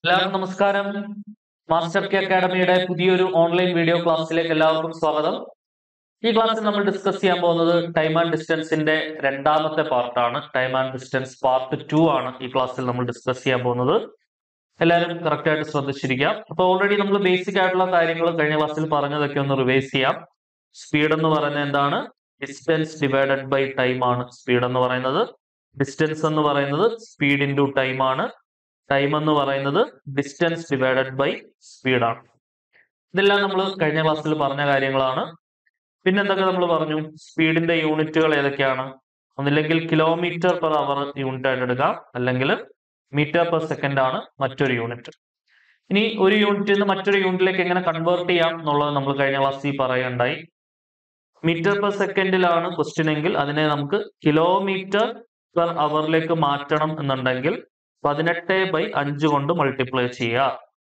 എല്ലാവർക്കും നമസ്കാരം master K അക്കാഡമിയുടെ പുതിയൊരു ഓൺലൈൻ വീഡിയോ ക്ലാസ്സിലേക്ക് എല്ലാവർക്കും സ്വാഗതം ഈ ക്ലാസ്സിൽ നമ്മൾ ഡിസ്കസ് ചെയ്യാൻ പോകുന്നത് ടൈം ആൻഡ് ഡിസ്റ്റൻസിന്റെ രണ്ടാമത്തെ പാർട്ടാണ് time and distance part two ആണ് ഈ ക്ലാസ്സിൽ നമ്മൾ ഡിസ്കസ് ചെയ്യാൻ പോകുന്നത് എല്ലാവരും കറക്റ്റ് ആയിട്ട് ശ്രദ്ധിച്ചിരിക്കാം അപ്പൊ ഓൾറെഡി നമ്മൾ ബേസിക് ആയിട്ടുള്ള കാര്യങ്ങൾ കഴിഞ്ഞ ക്ലാസ്സിൽ പറഞ്ഞതൊക്കെ ഒന്ന് റിവൈസ് ചെയ്യാം സ്പീഡ് എന്ന് പറയുന്നത് എന്താണ് ഡിസ്റ്റൻസ് ഡിവൈഡഡ് ബൈ ടൈം ആണ് സ്പീഡ് എന്ന് പറയുന്നത് ഡിസ്റ്റൻസ് എന്ന് പറയുന്നത് സ്പീഡ് ഇൻറ്റു ടൈം ആണ് ടൈം എന്ന് പറയുന്നത് ഡിസ്റ്റൻസ് ഡിവൈഡഡ് ബൈ സ്പീഡാണ് ഇതെല്ലാം നമ്മൾ കഴിഞ്ഞ ക്ലാസ്സിൽ പറഞ്ഞ കാര്യങ്ങളാണ് പിന്നെ എന്തൊക്കെ നമ്മൾ പറഞ്ഞു സ്പീഡിന്റെ യൂണിറ്റുകൾ ഏതൊക്കെയാണ് ഒന്നില്ലെങ്കിൽ കിലോമീറ്റർ പെർ അവർ യൂണിറ്റ് ആയിട്ട് എടുക്കാം അല്ലെങ്കിൽ മീറ്റർ പെർ സെക്കൻഡ് ആണ് മറ്റൊരു യൂണിറ്റ് ഇനി ഒരു യൂണിറ്റിൽ നിന്ന് മറ്റൊരു യൂണിറ്റിലേക്ക് എങ്ങനെ കൺവേർട്ട് ചെയ്യാം എന്നുള്ളത് നമ്മൾ കഴിഞ്ഞ ക്ലാസ്സിൽ പറയുകയുണ്ടായി മീറ്റർ പെർ സെക്കൻഡിലാണ് ക്വസ്റ്റ്യൻ എങ്കിൽ അതിനെ നമുക്ക് കിലോമീറ്റർ പെർ അവറിലേക്ക് മാറ്റണം എന്നുണ്ടെങ്കിൽ പതിനെട്ട് ബൈ അഞ്ച് കൊണ്ട് മൾട്ടിപ്ലൈ ചെയ്യുക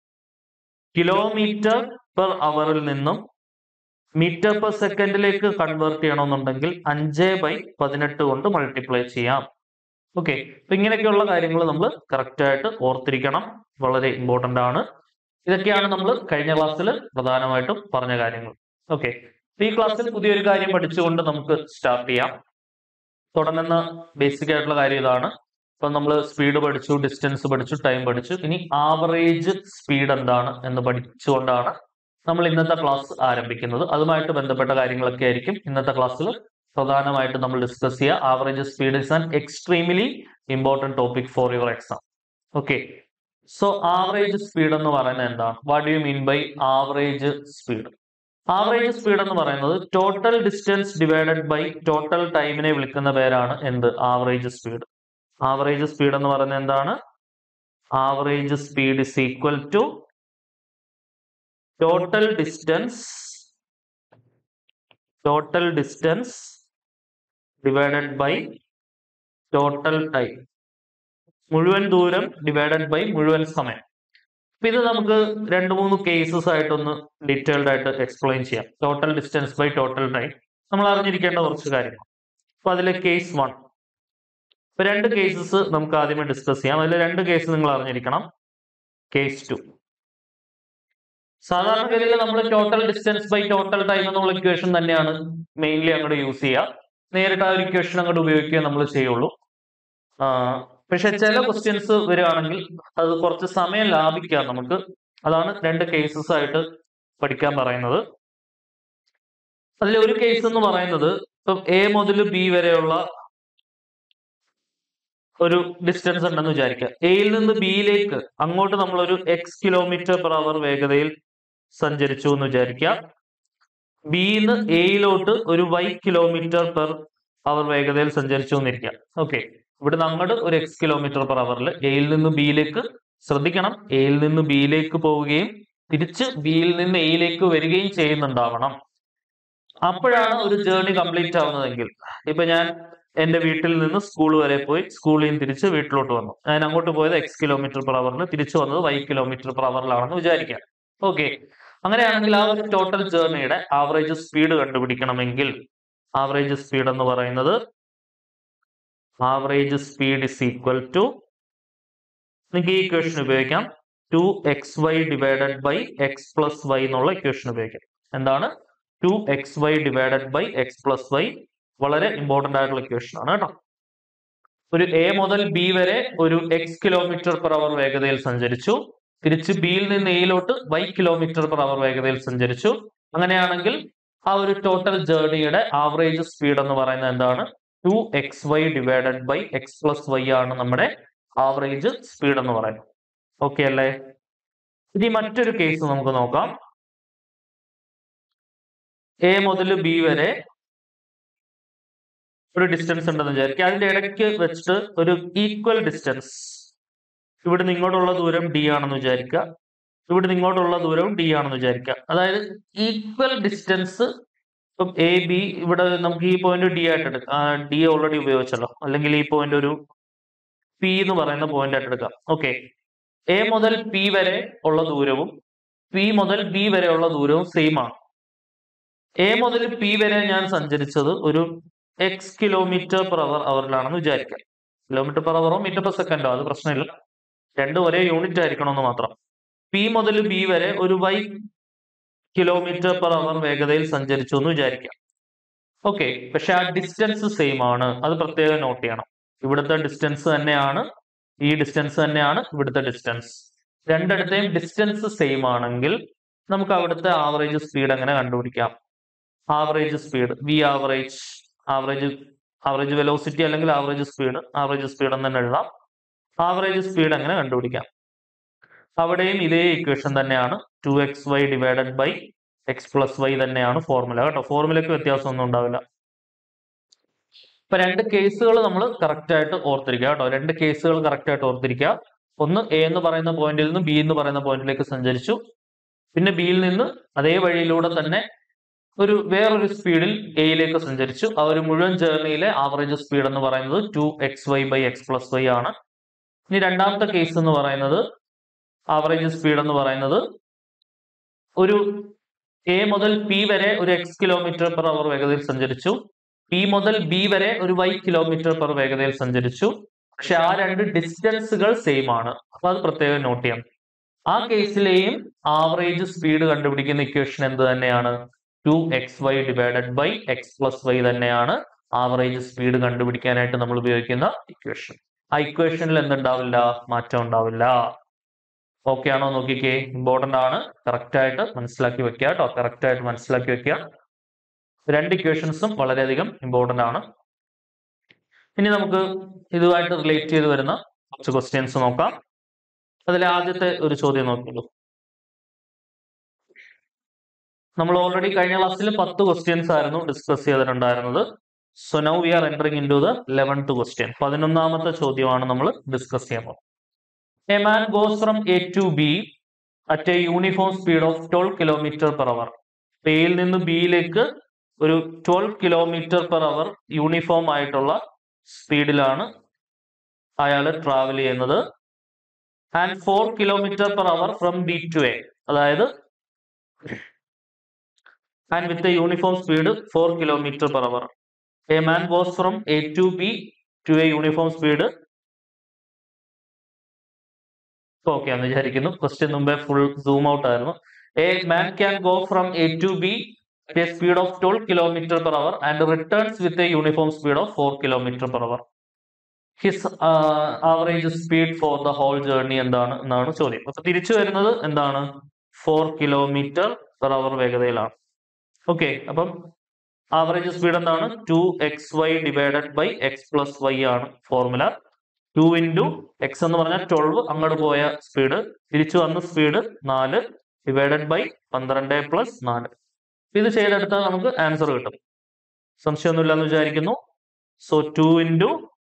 കിലോമീറ്റർ പെർ അവറിൽ നിന്നും മീറ്റർ പെർ സെക്കൻഡിലേക്ക് കൺവേർട്ട് ചെയ്യണമെന്നുണ്ടെങ്കിൽ അഞ്ച് ബൈ പതിനെട്ട് കൊണ്ട് മൾട്ടിപ്ലൈ ചെയ്യാം ഓക്കെ അപ്പൊ ഇങ്ങനെയൊക്കെയുള്ള കാര്യങ്ങൾ നമ്മൾ കറക്റ്റ് ആയിട്ട് ഓർത്തിരിക്കണം വളരെ ഇമ്പോർട്ടന്റ് ആണ് ഇതൊക്കെയാണ് നമ്മൾ കഴിഞ്ഞ ക്ലാസ്സിൽ പ്രധാനമായിട്ടും പറഞ്ഞ കാര്യങ്ങൾ ഓക്കെ ഈ ക്ലാസ്സിൽ പുതിയൊരു കാര്യം പഠിച്ചുകൊണ്ട് നമുക്ക് സ്റ്റാർട്ട് ചെയ്യാം തുടങ്ങുന്ന ബേസിക് ആയിട്ടുള്ള കാര്യം ഇതാണ് ഇപ്പൊ നമ്മൾ സ്പീഡ് പഠിച്ചു ഡിസ്റ്റൻസ് പഠിച്ചു ടൈം പഠിച്ചു ഇനി ആവറേജ് സ്പീഡ് എന്താണ് എന്ന് പഠിച്ചുകൊണ്ടാണ് നമ്മൾ ഇന്നത്തെ ക്ലാസ് ആരംഭിക്കുന്നത് അതുമായിട്ട് ബന്ധപ്പെട്ട കാര്യങ്ങളൊക്കെ ആയിരിക്കും ഇന്നത്തെ ക്ലാസ്സിൽ പ്രധാനമായിട്ട് നമ്മൾ ഡിസ്കസ് ചെയ്യുക average speed is an extremely important topic for your exam okay so average speed എന്ന് പറയുന്നത് എന്താണ് what you mean by average speed average speed എന്ന് പറയുന്നത് total distance divided by total ടൈമിനെ വിളിക്കുന്ന പേരാണ് എന്ത് ആവറേജ് സ്പീഡ് ആവറേജ് സ്പീഡ് എന്ന് പറയുന്നത് എന്താണ് average speed is equal to total distance total distance divided by total time മുഴുവൻ ദൂരം ഡിവൈഡഡ് ബൈ മുഴുവൻ സമയം അപ്പൊ ഇത് നമുക്ക് രണ്ട് മൂന്ന് കേസസ് ആയിട്ടൊന്ന് ഡീറ്റെയിൽഡ് ആയിട്ട് എക്സ്പ്ലെയിൻ ചെയ്യാം total distance by total time നമ്മൾ അറിഞ്ഞിരിക്കേണ്ട കുറച്ച് കാര്യങ്ങൾ അപ്പൊ അതിലെ കേസ് വൺ ഇപ്പൊ രണ്ട് കേസസ് നമുക്ക് ആദ്യമേ ഡിസ്കസ് ചെയ്യാം അതിൽ രണ്ട് കേസ് നിങ്ങൾ അറിഞ്ഞിരിക്കണം കേസ് ടു സാധാരണഗതിയിൽ നമ്മൾ total distance by total time എന്നുള്ള ഇക്വേഷൻ തന്നെയാണ് മെയിൻലി അങ്ങോട്ട് യൂസ് ചെയ്യുക നേരിട്ട് ആ ഒരു ഇക്വേഷൻ അങ്ങോട്ട് ഉപയോഗിക്കുക നമ്മൾ ചെയ്യുള്ളൂ പക്ഷെ ചില ക്വസ്റ്റ്യൻസ് വരികയാണെങ്കിൽ അത് കുറച്ച് സമയം ലാഭിക്കാം നമുക്ക് അതാണ് രണ്ട് കേസസ് ആയിട്ട് പഠിക്കാൻ പറയുന്നത് അതിൽ ഒരു കേസ് എന്ന് പറയുന്നത് ഇപ്പം എ മുതൽ ബി വരെയുള്ള ഒരു ഡിസ്റ്റൻസ് ഉണ്ടെന്ന് വിചാരിക്കുക എയിൽ നിന്ന് ബിയിലേക്ക് അങ്ങോട്ട് നമ്മൾ ഒരു എക്സ് കിലോമീറ്റർ പെർ അവർ വേഗതയിൽ സഞ്ചരിച്ചു എന്ന് വിചാരിക്കുക ബിന്ന് എയിലോട്ട് ഒരു വൈ കിലോമീറ്റർ പെർ അവർ വേഗതയിൽ സഞ്ചരിച്ചു എന്നിരിക്കുക ഓക്കെ ഇവിടുന്ന് അങ്ങോട്ട് ഒരു എക്സ് കിലോമീറ്റർ പെർ അവറിൽ എയിൽ നിന്ന് ബിയിലേക്ക് ശ്രദ്ധിക്കണം എയിൽ നിന്ന് ബിയിലേക്ക് പോവുകയും തിരിച്ച് ബിയിൽ നിന്ന് എയിലേക്ക് വരികയും ചെയ്യുന്നുണ്ടാവണം അപ്പോഴാണ് ഒരു ജേർണി കംപ്ലീറ്റ് ആവുന്നതെങ്കിൽ ഇപ്പൊ ഞാൻ എന്റെ വീട്ടിൽ നിന്ന് സ്കൂൾ വരെ പോയി സ്കൂളിൽ നിന്ന് തിരിച്ച് വീട്ടിലോട്ട് വന്നു ഞാൻ അങ്ങോട്ട് പോയത് എക്സ് കിലോമീറ്റർ പെർ അവറിൽ തിരിച്ചു വന്നത് വൈ കിലോമീറ്റർ പെർ അവറിലാണെന്ന് വിചാരിക്കാം ഓക്കെ അങ്ങനെയാണെങ്കിൽ ആ ഒരു ടോട്ടൽ ജേർണിയുടെ ആവറേജ് സ്പീഡ് കണ്ടുപിടിക്കണമെങ്കിൽ ആവറേജ് സ്പീഡ് എന്ന് പറയുന്നത് average speed is equal to നിങ്ങൾക്ക് ഈ ഇക്വേഷൻ ഉപയോഗിക്കാം two X Y divided by X plus Y എന്നുള്ള ഇക്വേഷൻ ഉപയോഗിക്കാം എന്താണ് two X Y divided by X plus Y വളരെ ഇമ്പോർട്ടന്റ് ആയിട്ടുള്ള ഇക്വേഷൻ ആണ് കേട്ടോ ഒരു എ മുതൽ ബി വരെ ഒരു എക്സ് കിലോമീറ്റർ പെർ അവർ വേഗതയിൽ സഞ്ചരിച്ചു തിരിച്ച് ബിയിൽ നിന്ന് എയിലോട്ട് വൈ കിലോമീറ്റർ പെർ അവർ വേഗതയിൽ സഞ്ചരിച്ചു അങ്ങനെയാണെങ്കിൽ ആ ഒരു ടോട്ടൽ ജേർണിയുടെ ആവറേജ് സ്പീഡ് എന്ന് പറയുന്നത് എന്താണ് two X Y divided by X plus Y ആണ് നമ്മുടെ ആവറേജ് സ്പീഡ് എന്ന് പറയുന്നത് ഓക്കെ അല്ലേ ഇനി മറ്റൊരു കേസ് നമുക്ക് നോക്കാം എ മുതൽ ബി വരെ ഒരു ഡിസ്റ്റൻസ് ഉണ്ടെന്ന് വിചാരിക്കുക അതിന്റെ ഇടയ്ക്ക് വെച്ചിട്ട് ഒരു ഈക്വൽ ഡിസ്റ്റൻസ് ഇവിടുന്ന് ഇങ്ങോട്ടുള്ള ദൂരം ഡി ആണെന്ന് വിചാരിക്കുക ഇവിടുന്ന് ഇങ്ങോട്ടുള്ള ദൂരവും ഡി ആണെന്ന് വിചാരിക്കുക അതായത് ഈക്വൽ ഡിസ്റ്റൻസ് ഇപ്പം എ ബി ഇവിടെ നമുക്ക് ഈ പോയിന്റ് ഡി ആയിട്ട് എടുക്കാം ഡി ഓൾറെഡി ഉപയോഗിച്ചല്ലോ അല്ലെങ്കിൽ ഈ പോയിന്റ് ഒരു പി എന്ന് പറയുന്ന പോയിന്റ് ആയിട്ട് എടുക്കാം ഓക്കെ എ മുതൽ പി വരെ ഉള്ള ദൂരവും പി മുതൽ ബി വരെ ഉള്ള ദൂരവും സെയിം ആണ് എ മുതൽ പി വരെ ഞാൻ സഞ്ചരിച്ചത് ഒരു എക്സ് കിലോമീറ്റർ പെർ അവർ അവറിലാണെന്ന് വിചാരിക്കാം കിലോമീറ്റർ പെർ അവറോ മീറ്റർ പെർ സെക്കൻഡോ അത് പ്രശ്നമില്ല രണ്ടും ഒരേ യൂണിറ്റ് ആയിരിക്കണമെന്ന് മാത്രം പി മുതൽ ബി വരെ ഒരു വൈ കിലോമീറ്റർ പെർ അവർ വേഗതയിൽ സഞ്ചരിച്ചു എന്ന് വിചാരിക്കാം ഓക്കെ പക്ഷെ ആ ഡിസ്റ്റൻസ് സെയിം ആണ് അത് പ്രത്യേകം നോട്ട് ചെയ്യണം ഇവിടുത്തെ ഡിസ്റ്റൻസ് തന്നെയാണ് ഈ ഡിസ്റ്റൻസ് തന്നെയാണ് ഇവിടുത്തെ ഡിസ്റ്റൻസ് രണ്ടിടത്തെയും ഡിസ്റ്റൻസ് സെയിം ആണെങ്കിൽ നമുക്ക് അവിടുത്തെ ആവറേജ് സ്പീഡ് എങ്ങനെ കണ്ടുപിടിക്കാം average speed V average average average velocity അല്ലെങ്കിൽ ആവറേജ് സ്പീഡ് ആവറേജ് സ്പീഡ് എന്ന് തന്നെ എഴുതാം ആവറേജ് സ്പീഡ് എങ്ങനെ കണ്ടുപിടിക്കാം അവിടെയും ഇതേ ഇക്വേഷൻ തന്നെയാണ് two X Y divided by X plus Y തന്നെയാണ് ഫോർമുല കേട്ടോ ഫോർമുലയ്ക്ക് വ്യത്യാസമൊന്നും ഉണ്ടാവില്ല ഇപ്പൊ രണ്ട് കേസുകൾ നമ്മൾ കറക്റ്റ് ആയിട്ട് ഓർത്തിരിക്കുക കേട്ടോ രണ്ട് കേസുകൾ കറക്റ്റ് ആയിട്ട് ഓർത്തിരിക്കുക ഒന്ന് എ എന്ന് പറയുന്ന പോയിന്റിൽ നിന്ന് ബി എന്ന് പറയുന്ന പോയിന്റിലേക്ക് സഞ്ചരിച്ചു പിന്നെ ബിയിൽ നിന്ന് അതേ വഴിയിലൂടെ തന്നെ ഒരു വേറൊരു സ്പീഡിൽ എയിലേക്ക് സഞ്ചരിച്ചു ആ ഒരു മുഴുവൻ ജേർണിയിലെ ആവറേജ് സ്പീഡ് എന്ന് പറയുന്നത് two X Y by X plus Y ആണ് ഇനി രണ്ടാമത്തെ കേസ് എന്ന് പറയുന്നത് ആവറേജ് സ്പീഡ് എന്ന് പറയുന്നത് ഒരു എ മുതൽ പി വരെ ഒരു എക്സ് കിലോമീറ്റർ പെർ അവർ വേഗതയിൽ സഞ്ചരിച്ചു പി മുതൽ ബി വരെ ഒരു വൈ കിലോമീറ്റർ പെർ വേഗതയിൽ സഞ്ചരിച്ചു പക്ഷെ ആ രണ്ട് ഡിസ്റ്റൻസുകൾ സെയിം ആണ് അപ്പൊ അത് പ്രത്യേകം നോട്ട് ചെയ്യാം ആ കേസിലെയും ആവറേജ് സ്പീഡ് കണ്ടുപിടിക്കുന്ന ഇക്വേഷൻ എന്ത് തന്നെയാണ് two X Y divided by X plus Y തന്നെയാണ് ആവറേജ് സ്പീഡ് കണ്ടുപിടിക്കാനായിട്ട് നമ്മൾ ഉപയോഗിക്കുന്ന ഇക്വേഷൻ ആ ഇക്വേഷനിൽ എന്തുണ്ടാവില്ല മാറ്റം ഉണ്ടാവില്ല ഓക്കെ ആണോ നോക്കിക്കേ ഇമ്പോർട്ടന്റ് ആണ് കറക്റ്റ് ആയിട്ട് മനസ്സിലാക്കി വെക്കുക കേട്ടോ കറക്റ്റ് ആയിട്ട് മനസ്സിലാക്കി വെക്കുക രണ്ട് ഇക്വേഷൻസും വളരെയധികം ഇമ്പോർട്ടന്റ് ആണ് ഇനി നമുക്ക് ഇതുമായിട്ട് റിലേറ്റ് ചെയ്ത് വരുന്ന കുറച്ച് ക്വസ്റ്റ്യൻസ് നോക്കാം അതിൽ ആദ്യത്തെ ഒരു ചോദ്യം നോക്കുള്ളൂ നമ്മൾ ഓൾറെഡി കഴിഞ്ഞ ക്ലാസ്സിൽ പത്ത് ക്വസ്റ്റ്യൻസ് ആയിരുന്നു ഡിസ്കസ് ചെയ്തിട്ടുണ്ടായിരുന്നത് so now we are entering into the eleventh question പതിനൊന്നാമത്തെ ചോദ്യമാണ് നമ്മൾ ഡിസ്കസ് ചെയ്യാൻ പോകുന്നത് a man goes from A to B at a uniform speed of twelve kilometre per hour എയിൽ നിന്ന് ബിയിലേക്ക് ഒരു twelve kilometre per hour uniform ആയിട്ടുള്ള സ്പീഡിലാണ് അയാൾ ട്രാവൽ ചെയ്യുന്നത് and four kilometre per hour from B to A അതായത് and with a uniform speed four kilometre per hour A man goes from A to B to A uniform speed okay എന്ന് വിചാരിക്കുന്നു question മുമ്പേ full zoom out ആയിരുന്നു a man can go from A to B a speed of twelve kilometre per hour and returns with a uniform speed of four kilometre per hour his average speed for the whole journey എന്താണ് എന്നാണ് ചോദ്യം അപ്പൊ തിരിച്ചു വരുന്നത് എന്താണ് four kilometre per hour വേഗതയിലാണ് okay അപ്പം average speed എന്താണ് two X Y divided by X plus Y ആണ് ഫോർമുല ടു ഇൻറ്റു എക്സ് എന്ന് പറഞ്ഞാൽ ട്വൽവ് അങ്ങോട്ട് പോയ സ്പീഡ് തിരിച്ചു വന്ന സ്പീഡ് നാല് ഡിവൈഡഡ് ബൈ പന്ത്രണ്ട് പ്ലസ് നാല് ഇത് ചെയ്തെടുത്താൽ നമുക്ക് ആൻസർ കിട്ടും സംശയമൊന്നുമില്ല എന്ന് വിചാരിക്കുന്നു so two into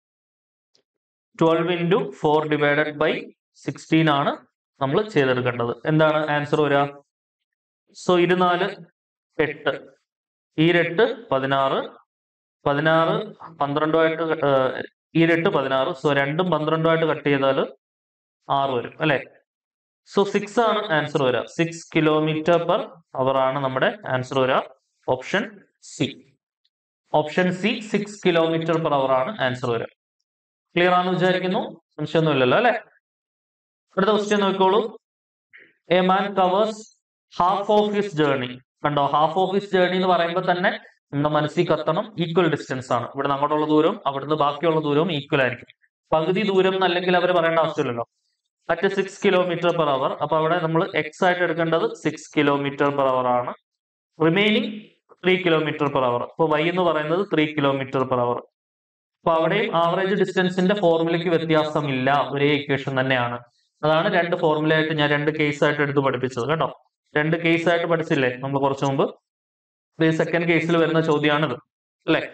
twelve into four divided by sixteen ആണ് നമ്മൾ ചെയ്തെടുക്കേണ്ടത് എന്താണ് ആൻസർ വരിക സോ ഇരുനാല് എട്ട് ഈ എട്ട് പതിനാറ് പതിനാറ് പന്ത്രണ്ടുമായിട്ട് ഈ എട്ട് പതിനാറ് സോ രണ്ടും പന്ത്രണ്ടുമായിട്ട് കട്ട് ചെയ്താൽ ആറ് വരും അല്ലെ സോ സിക്സ് ആണ് ആൻസർ വരിക സിക്സ് കിലോമീറ്റർ പെർ അവർ ആണ് നമ്മുടെ ആൻസർ വരിക option C option C six kilometre per hour ആണ് ആൻസർ വരിക ക്ലിയർ ആണെന്ന് വിചാരിക്കുന്നു സംശയമൊന്നുമില്ലല്ലോ അല്ലെ അടുത്ത ക്വസ്റ്റ്യൻ നോക്കിക്കോളൂ a man covers half of his journey കണ്ടോ ഹാഫ് ഓഫ് ഹിസ് ജേർണി എന്ന് പറയുമ്പോൾ തന്നെ നമ്മുടെ മനസ്സിൽ കത്തണം ഈക്വൽ ഡിസ്റ്റൻസ് ആണ് ഇവിടെ അങ്ങോട്ടുള്ള ദൂരം അവിടുന്ന് ബാക്കിയുള്ള ദൂരവും ഈക്വൽ ആയിരിക്കും പകുതി ദൂരം എന്നല്ലെങ്കിൽ അവർ പറയേണ്ട ആവശ്യമില്ലല്ലോ at six kilometre per hour അപ്പൊ അവിടെ നമ്മൾ എക്സ് ആയിട്ട് എടുക്കേണ്ടത് സിക്സ് കിലോമീറ്റർ പെർ അവർ ആണ് remaining three kilometre per hour അപ്പോൾ വൈ എന്ന് പറയുന്നത് ത്രീ കിലോമീറ്റർ പെർ അവർ അപ്പൊ അവിടെയും ആവറേജ് ഡിസ്റ്റൻസിന്റെ ഫോർമുലയ്ക്ക് വ്യത്യാസമില്ല ഒരേ ഇക്വേഷൻ തന്നെയാണ് അതാണ് രണ്ട് ഫോർമുല ആയിട്ട് ഞാൻ രണ്ട് കേസ് ആയിട്ട് എടുത്ത് പഠിപ്പിച്ചത് കേട്ടോ രണ്ട് കേസ് ആയിട്ട് പഠിച്ചില്ലേ നമ്മൾ കുറച്ചു മുമ്പ് ഈ സെക്കൻഡ് കേസിൽ വരുന്ന ചോദ്യമാണിത് അല്ലേ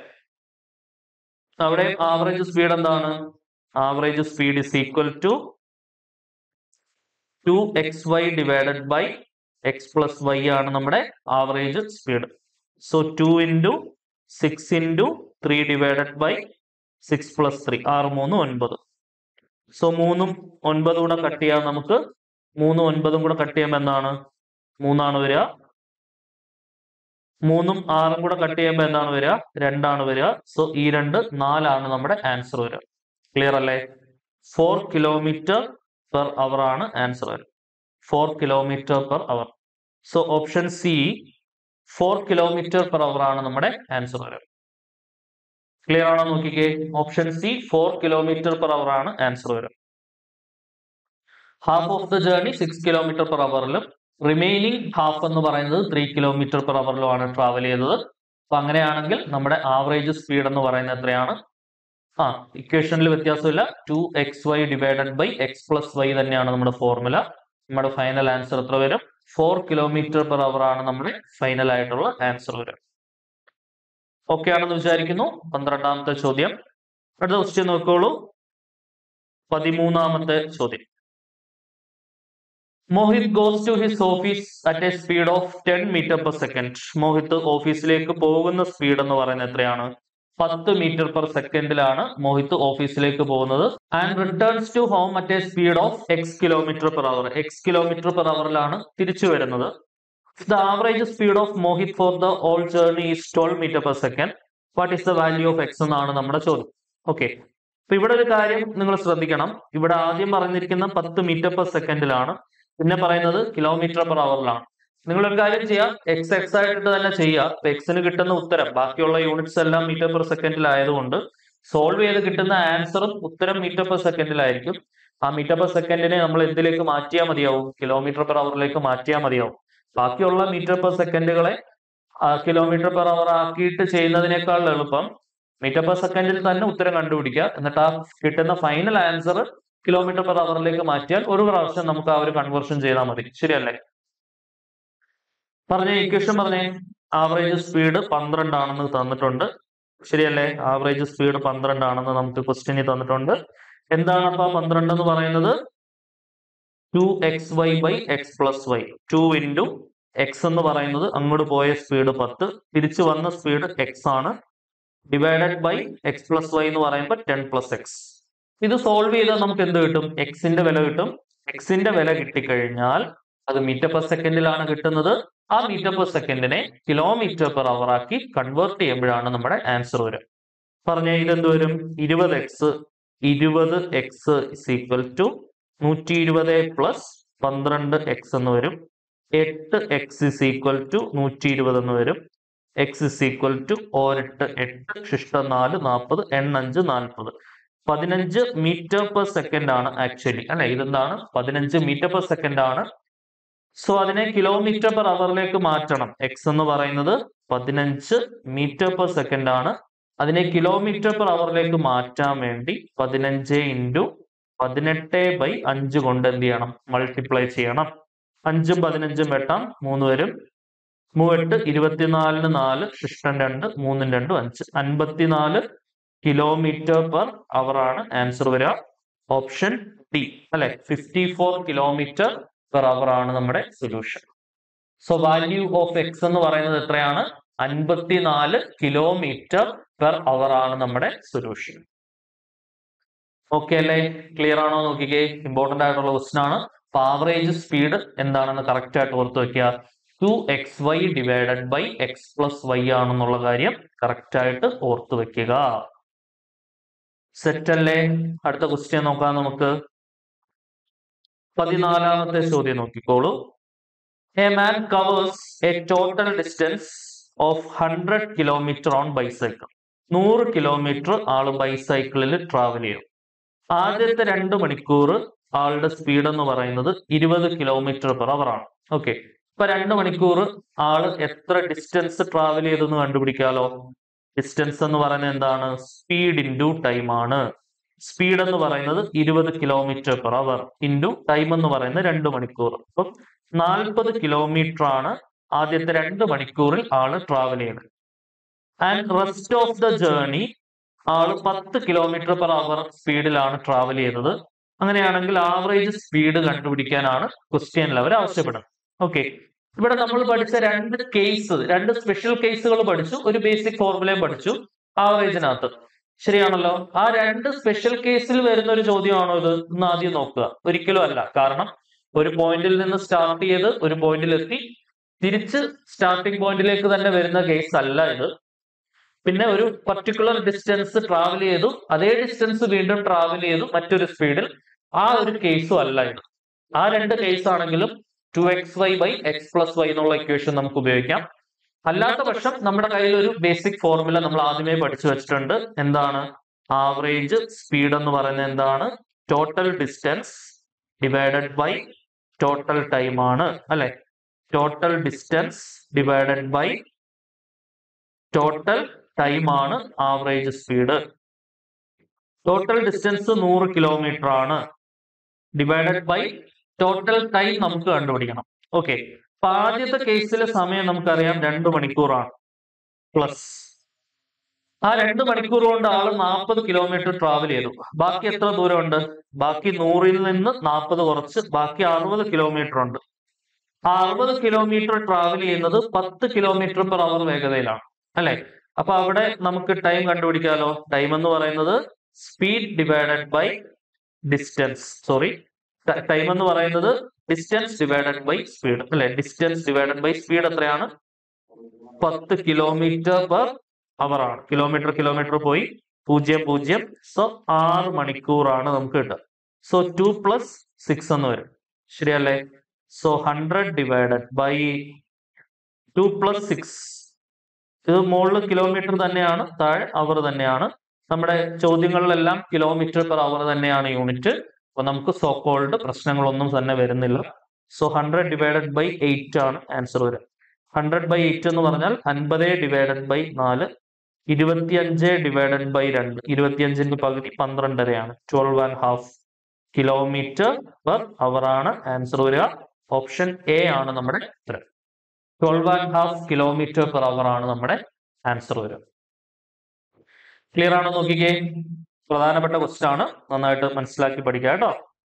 അവിടെ ആവറേജ് സ്പീഡ് എന്താണ് average speed is equal to two X Y divided by X plus Y ആണ് നമ്മുടെ average speed so two into six into three divided by six plus three ആറ് മൂന്ന് ഒൻപത് സോ മൂന്നും ഒൻപതും കൂടെ കട്ട് ചെയ്യാൻ നമുക്ക് മൂന്നും ഒൻപതും കൂടെ കട്ട് ചെയ്യുമ്പോൾ എന്താണ് മൂന്നാണ് വരിക മൂന്നും ആറും കൂടെ കട്ട് ചെയ്യുമ്പോൾ എന്താണ് വരിക രണ്ടാണ് വരിക സോ ഈ രണ്ട് നാലാണ് നമ്മുടെ ആൻസർ വരിക ക്ലിയർ അല്ലേ ഫോർ കിലോമീറ്റർ പെർ അവർ ആണ് ആൻസർ വരും four kilometre per hour so option C four kilometre per hour ആണ് നമ്മുടെ ആൻസർ വരും ക്ലിയർ ആണോ നോക്കിക്കേ option C four kilometre per hour ആണ് ആൻസർ വരും half of the journey six kilometre per അവറിലും റിമൈനിങ് ഹാഫ് എന്ന് പറയുന്നത് ത്രീ കിലോമീറ്റർ പെർ അവറിലുമാണ് ട്രാവൽ ചെയ്തത് അപ്പൊ അങ്ങനെയാണെങ്കിൽ നമ്മുടെ ആവറേജ് സ്പീഡ് എന്ന് പറയുന്നത് എത്രയാണ് ആ ഇക്വേഷനിൽ വ്യത്യാസമില്ല two X Y divided by X plus Y തന്നെയാണ് നമ്മുടെ ഫോർമുല നമ്മുടെ ഫൈനൽ ആൻസർ എത്ര വരും ഫോർ കിലോമീറ്റർ പെർ അവർ ആണ് നമ്മുടെ ഫൈനൽ ആയിട്ടുള്ള ആൻസർ വരും ഓക്കെ ആണെന്ന് വിചാരിക്കുന്നു പന്ത്രണ്ടാമത്തെ ചോദ്യം അടുത്ത ക്വസ്റ്റ്യൻ നോക്കോളൂ പതിമൂന്നാമത്തെ ചോദ്യം Mohit goes to his office at a speed of ten metre per second Mohit ഓഫീസിലേക്ക് പോകുന്ന സ്പീഡ് എന്ന് പറയുന്നത് എത്രയാണ് പത്ത് മീറ്റർ പെർ സെക്കൻഡിലാണ് മോഹിത് ഓഫീസിലേക്ക് പോകുന്നത് and returns to home at a speed of x kilometre per hour x kilometre per അവറിലാണ് തിരിച്ചു വരുന്നത് the average speed of Mohit for the all journey is twelve metre per second what is the value of x എന്നാണ് നമ്മുടെ ചോദ്യം okay അപ്പൊ ഇവിടെ ഒരു കാര്യം നിങ്ങൾ ശ്രദ്ധിക്കണം ഇവിടെ ആദ്യം പറഞ്ഞിരിക്കുന്ന പത്ത് മീറ്റർ പെർ സെക്കൻഡിലാണ് പിന്നെ പറയുന്നത് കിലോമീറ്റർ പെർ അവറിലാണ് നിങ്ങൾ ഒരു കാര്യം ചെയ്യാം എക്സ് എക്സ് ആയിട്ട് തന്നെ ചെയ്യുക അപ്പൊ എക്സിന് കിട്ടുന്ന ഉത്തരം ബാക്കിയുള്ള യൂണിറ്റ്സ് എല്ലാം മീറ്റർ പെർ സെക്കൻഡിലായതുകൊണ്ട് സോൾവ് ചെയ്ത് കിട്ടുന്ന ആൻസറും ഉത്തരം മീറ്റർ പെർ സെക്കൻഡിലായിരിക്കും ആ മീറ്റർ പെർ സെക്കൻഡിനെ നമ്മൾ എന്തിലേക്ക് മാറ്റിയാൽ മതിയാവും കിലോമീറ്റർ പെർ അവറിലേക്ക് മാറ്റിയാൽ മതിയാവും ബാക്കിയുള്ള മീറ്റർ പെർ സെക്കൻഡുകളെ കിലോമീറ്റർ പെർ അവർ ആക്കിയിട്ട് ചെയ്യുന്നതിനേക്കാൾ എളുപ്പം മീറ്റർ പെർ സെക്കൻഡിൽ തന്നെ ഉത്തരം കണ്ടുപിടിക്കുക എന്നിട്ട് ആ കിട്ടുന്ന ഫൈനൽ ആൻസർ കിലോമീറ്റർ പെർ അവറിലേക്ക് മാറ്റിയാൽ ഒരു പ്രാവശ്യം നമുക്ക് ആ ഒരു കൺവേർഷൻ ചെയ്താൽ മതി ശരിയല്ലേ പറഞ്ഞ ഇക്വേഷൻ പറഞ്ഞേ ആവറേജ് സ്പീഡ് പന്ത്രണ്ടാണെന്ന് തന്നിട്ടുണ്ട് ശരിയല്ലേ ആവറേജ് സ്പീഡ് പന്ത്രണ്ടാണെന്ന് നമുക്ക് ക്വസ്റ്റ്യനിൽ തന്നിട്ടുണ്ട് എന്താണ് അപ്പൊ പന്ത്രണ്ട് എന്ന് പറയുന്നത് two X Y by X plus y two into X എന്ന് പറയുന്നത് അങ്ങോട്ട് പോയ സ്പീഡ് പത്ത് തിരിച്ചു വന്ന സ്പീഡ് എക്സ് ആണ് divided by X plus y എന്ന് പറയുമ്പോൾ ടെൻ പ്ലസ് എക്സ് ഇത് സോൾവ് ചെയ്താൽ നമുക്ക് എന്ത് കിട്ടും എക്സിന്റെ വില കിട്ടും എക്സിന്റെ വില കിട്ടിക്കഴിഞ്ഞാൽ അത് മീറ്റർ പെർ സെക്കൻഡിലാണ് കിട്ടുന്നത് ആ മീറ്റർ പെർ സെക്കൻഡിനെ കിലോമീറ്റർ പെർ അവർ ആക്കി കൺവേർട്ട് ചെയ്യുമ്പോഴാണ് നമ്മുടെ ആൻസർ വരും പറഞ്ഞ ഇതെന്ത് വരും ഇരുപത് എക്സ് ഇരുപത് എക്സ് ഇസ് ഈക്വൽ ടു നൂറ്റി ഇരുപത് പ്ലസ് പന്ത്രണ്ട് എക്സ് എന്ന് വരും എട്ട് എക്സ് ഇസ് ഈക്വൽ ടു നൂറ്റി ഇരുപത് എന്ന് വരും എക്സ് ഇസ് ഈക്വൽ ടു ഓരെട്ട് എട്ട് ശിഷ്ടം നാല് നാൽപ്പത് എണ്ണഞ്ച് നാൽപ്പത് പതിനഞ്ച് മീറ്റർ പെർ സെക്കൻഡ് ആണ് ആക്ച്വലി അല്ലെ ഇതെന്താണ് പതിനഞ്ച് മീറ്റർ പെർ സെക്കൻഡ് ആണ് സോ അതിനെ കിലോമീറ്റർ പെർ അവറിലേക്ക് മാറ്റണം എക്സ് എന്ന് പറയുന്നത് പതിനഞ്ച് മീറ്റർ പെർ സെക്കൻഡ് ആണ് അതിനെ കിലോമീറ്റർ പെർ അവറിലേക്ക് മാറ്റാൻ വേണ്ടി പതിനഞ്ച് ഇൻറ്റു പതിനെട്ട് ബൈ അഞ്ച് കൊണ്ട് എന്ത് ചെയ്യണം മൾട്ടിപ്ലൈ ചെയ്യണം അഞ്ചും പതിനഞ്ചും വെട്ടാം മൂന്ന് വരും മൂവെട്ട് ഇരുപത്തിനാലിന് നാല് ശിഷ്ടം രണ്ട് മൂന്നും രണ്ടും അഞ്ച് അൻപത്തിനാല് കിലോമീറ്റർ പെർ അവർ ആണ് ആൻസർ വരിക ഓപ്ഷൻ ഡി അല്ലെ fifty four kilometre per hour ആണ് നമ്മുടെ solution so value of x എന്ന് പറയുന്നത് എത്രയാണ് അൻപത്തിനാല് കിലോമീറ്റർ പെർ അവർ ആണ് നമ്മുടെ സൊല്യൂഷൻ ഓക്കെ അല്ലേ ക്ലിയർ ആണോ നോക്കിക്കേ ഇമ്പോർട്ടന്റ് ആയിട്ടുള്ള ക്വസ്റ്റൻ ആണ് അപ്പൊ ആവറേജ് സ്പീഡ് എന്താണെന്ന് കറക്റ്റ് ആയിട്ട് ഓർത്ത് വെക്കുക two X Y divided by X plus y ആണെന്നുള്ള കാര്യം കറക്റ്റ് ആയിട്ട് ഓർത്ത് വെക്കുക സെറ്റ് അല്ലേ അടുത്ത ക്വസ്റ്റ്യൻ നോക്കാം നമുക്ക് പതിനാലാമത്തെ ചോദ്യം നോക്കിക്കോളൂ a man covers a total distance of hundred kilometre on bicycle നൂറ് കിലോമീറ്റർ ആള് ബൈസൈക്കിളിൽ ട്രാവൽ ചെയ്യും ആദ്യത്തെ രണ്ട് മണിക്കൂർ ആളുടെ സ്പീഡ് എന്ന് പറയുന്നത് ഇരുപത് കിലോമീറ്റർ പെർ അവർ ആണ് ഓക്കെ ഇപ്പൊ രണ്ട് മണിക്കൂർ ആള് എത്ര ഡിസ്റ്റൻസ് ട്രാവൽ ചെയ്തെന്ന് കണ്ടുപിടിക്കാലോ ഡിസ്റ്റൻസ് എന്ന് പറയുന്നത് എന്താണ് സ്പീഡ് ഇൻറ്റു ടൈം ആണ് സ്പീഡ് എന്ന് പറയുന്നത് ഇരുപത് kilometre per hour into time എന്ന് പറയുന്നത് രണ്ട് മണിക്കൂർ അപ്പം നാൽപ്പത് കിലോമീറ്റർ ആണ് ആദ്യത്തെ രണ്ട് മണിക്കൂറിൽ ആള് ട്രാവൽ ചെയ്യുന്നത് and rest of the journey ആള് പത്ത് കിലോമീറ്റർ പെർ അവർ സ്പീഡിലാണ് ട്രാവൽ ചെയ്തത് അങ്ങനെയാണെങ്കിൽ ആവറേജ് സ്പീഡ് കണ്ടുപിടിക്കാനാണ് ക്വസ്റ്റ്യനിൽ അവർ ആവശ്യപ്പെടുന്നത് ഓക്കെ ഇവിടെ നമ്മൾ പഠിച്ച രണ്ട് കേസ് രണ്ട് സ്പെഷ്യൽ കേസുകൾ പഠിച്ചു ഒരു ബേസിക് ഫോർമുലയും പഠിച്ചു ആവറേജിനകത്ത് ശരിയാണല്ലോ ആ രണ്ട് സ്പെഷ്യൽ കേസിൽ വരുന്ന ഒരു ചോദ്യമാണോ ഇത് ഒന്ന് ആദ്യം നോക്കുക ഒരിക്കലും അല്ല കാരണം ഒരു പോയിന്റിൽ നിന്ന് സ്റ്റാർട്ട് ചെയ്ത് ഒരു പോയിന്റിൽ എത്തി തിരിച്ച് സ്റ്റാർട്ടിംഗ് പോയിന്റിലേക്ക് തന്നെ വരുന്ന കേസ് അല്ല ഇത് പിന്നെ ഒരു പർട്ടിക്കുലർ ഡിസ്റ്റൻസ് ട്രാവൽ ചെയ്തു അതേ ഡിസ്റ്റൻസ് വീണ്ടും ട്രാവൽ ചെയ്തു മറ്റൊരു സ്പീഡിൽ ആ ഒരു കേസും അല്ല ഇത് ആ രണ്ട് കേസ് ആണെങ്കിലും two X Y by X plus Y എന്നുള്ള ഇക്വേഷൻ നമുക്ക് ഉപയോഗിക്കാം അല്ലാത്ത പക്ഷം നമ്മുടെ കയ്യിൽ ഒരു ബേസിക് ഫോർമുല നമ്മൾ ആദ്യമേ പഠിച്ചു വെച്ചിട്ടുണ്ട് എന്താണ് ആവറേജ് സ്പീഡ് എന്ന് പറയുന്നത് എന്താണ് total distance divided by total time ആണ് അല്ലെ total distance divided by total time ആണ് ആവറേജ് സ്പീഡ് ടോട്ടൽ ഡിസ്റ്റൻസ് നൂറ് കിലോമീറ്റർ ആണ് ഡിവൈഡഡ് ബൈ ടോട്ടൽ ടൈം നമുക്ക് കണ്ടുപിടിക്കണം ഓക്കെ അപ്പൊ ആദ്യത്തെ കേസിലെ സമയം നമുക്കറിയാം രണ്ട് മണിക്കൂറാണ് പ്ലസ് ആ രണ്ട് മണിക്കൂർ കൊണ്ട് ആള് നാൽപ്പത് കിലോമീറ്റർ ട്രാവൽ ചെയ്തു ബാക്കി എത്ര ദൂരമുണ്ട് ബാക്കി നൂറിൽ നിന്ന് നാൽപ്പത് കുറച്ച് ബാക്കി അറുപത് കിലോമീറ്റർ ഉണ്ട് ആ അറുപത് കിലോമീറ്റർ ട്രാവൽ ചെയ്യുന്നത് പത്ത് കിലോമീറ്റർ പെർ അവർ വേഗതയിലാണ് അല്ലെ അപ്പൊ അവിടെ നമുക്ക് ടൈം കണ്ടുപിടിക്കാലോ ടൈം എന്ന് പറയുന്നത് speed divided by distance sorry time എന്ന് പറയുന്നത് ഡിസ്റ്റൻസ് ഡിവൈഡഡ് ബൈ സ്പീഡ് അല്ലെ ഡിസ്റ്റൻസ് ഡിവൈഡഡ് ബൈ സ്പീഡ് എത്രയാണ് പത്ത് കിലോമീറ്റർ പെർ അവർ ആണ് കിലോമീറ്റർ കിലോമീറ്റർ പോയി പൂജ്യം പൂജ്യം സോ ആറ് മണിക്കൂറാണ് നമുക്ക് കിട്ടുക സോ ടു പ്ലസ് സിക്സ് എന്ന് വരും ശരിയല്ലേ so hundred divided by two plus six ഇത് മുകളിൽ കിലോമീറ്റർ തന്നെയാണ് താഴെ അവർ തന്നെയാണ് നമ്മുടെ ചോദ്യങ്ങളിലെല്ലാം കിലോമീറ്റർ പെർ അവർ തന്നെയാണ് യൂണിറ്റ് അപ്പൊ നമുക്ക് സോ കോൾഡ് പ്രശ്നങ്ങളൊന്നും തന്നെ വരുന്നില്ല so hundred divided by eight ആണ് ആൻസർ വരിക ഹൺഡ്രഡ് ബൈ എയ്റ്റ് എന്ന് പറഞ്ഞാൽ അൻപത് ഡിവൈഡഡ് ബൈ നാല് ഇരുപത്തിയഞ്ച് ഡിവൈഡഡ് ബൈ രണ്ട് ഇരുപത്തിയഞ്ചിന്റെ പകുതി പന്ത്രണ്ടരയാണ് twelve and half kilometre per hour ആണ് ആൻസർ വരിക ഓപ്ഷൻ എ ആണ് നമ്മുടെ ഉത്തരം twelve and half kilometre per hour ആണ് നമ്മുടെ ആൻസർ വരിക ക്ലിയർ ആണോ നോക്കിക്കേ പ്രധാനപ്പെട്ട ക്വസ്റ്റ്യൻ ആണ് നന്നായിട്ട് മനസ്സിലാക്കി പഠിക്കുക കേട്ടോ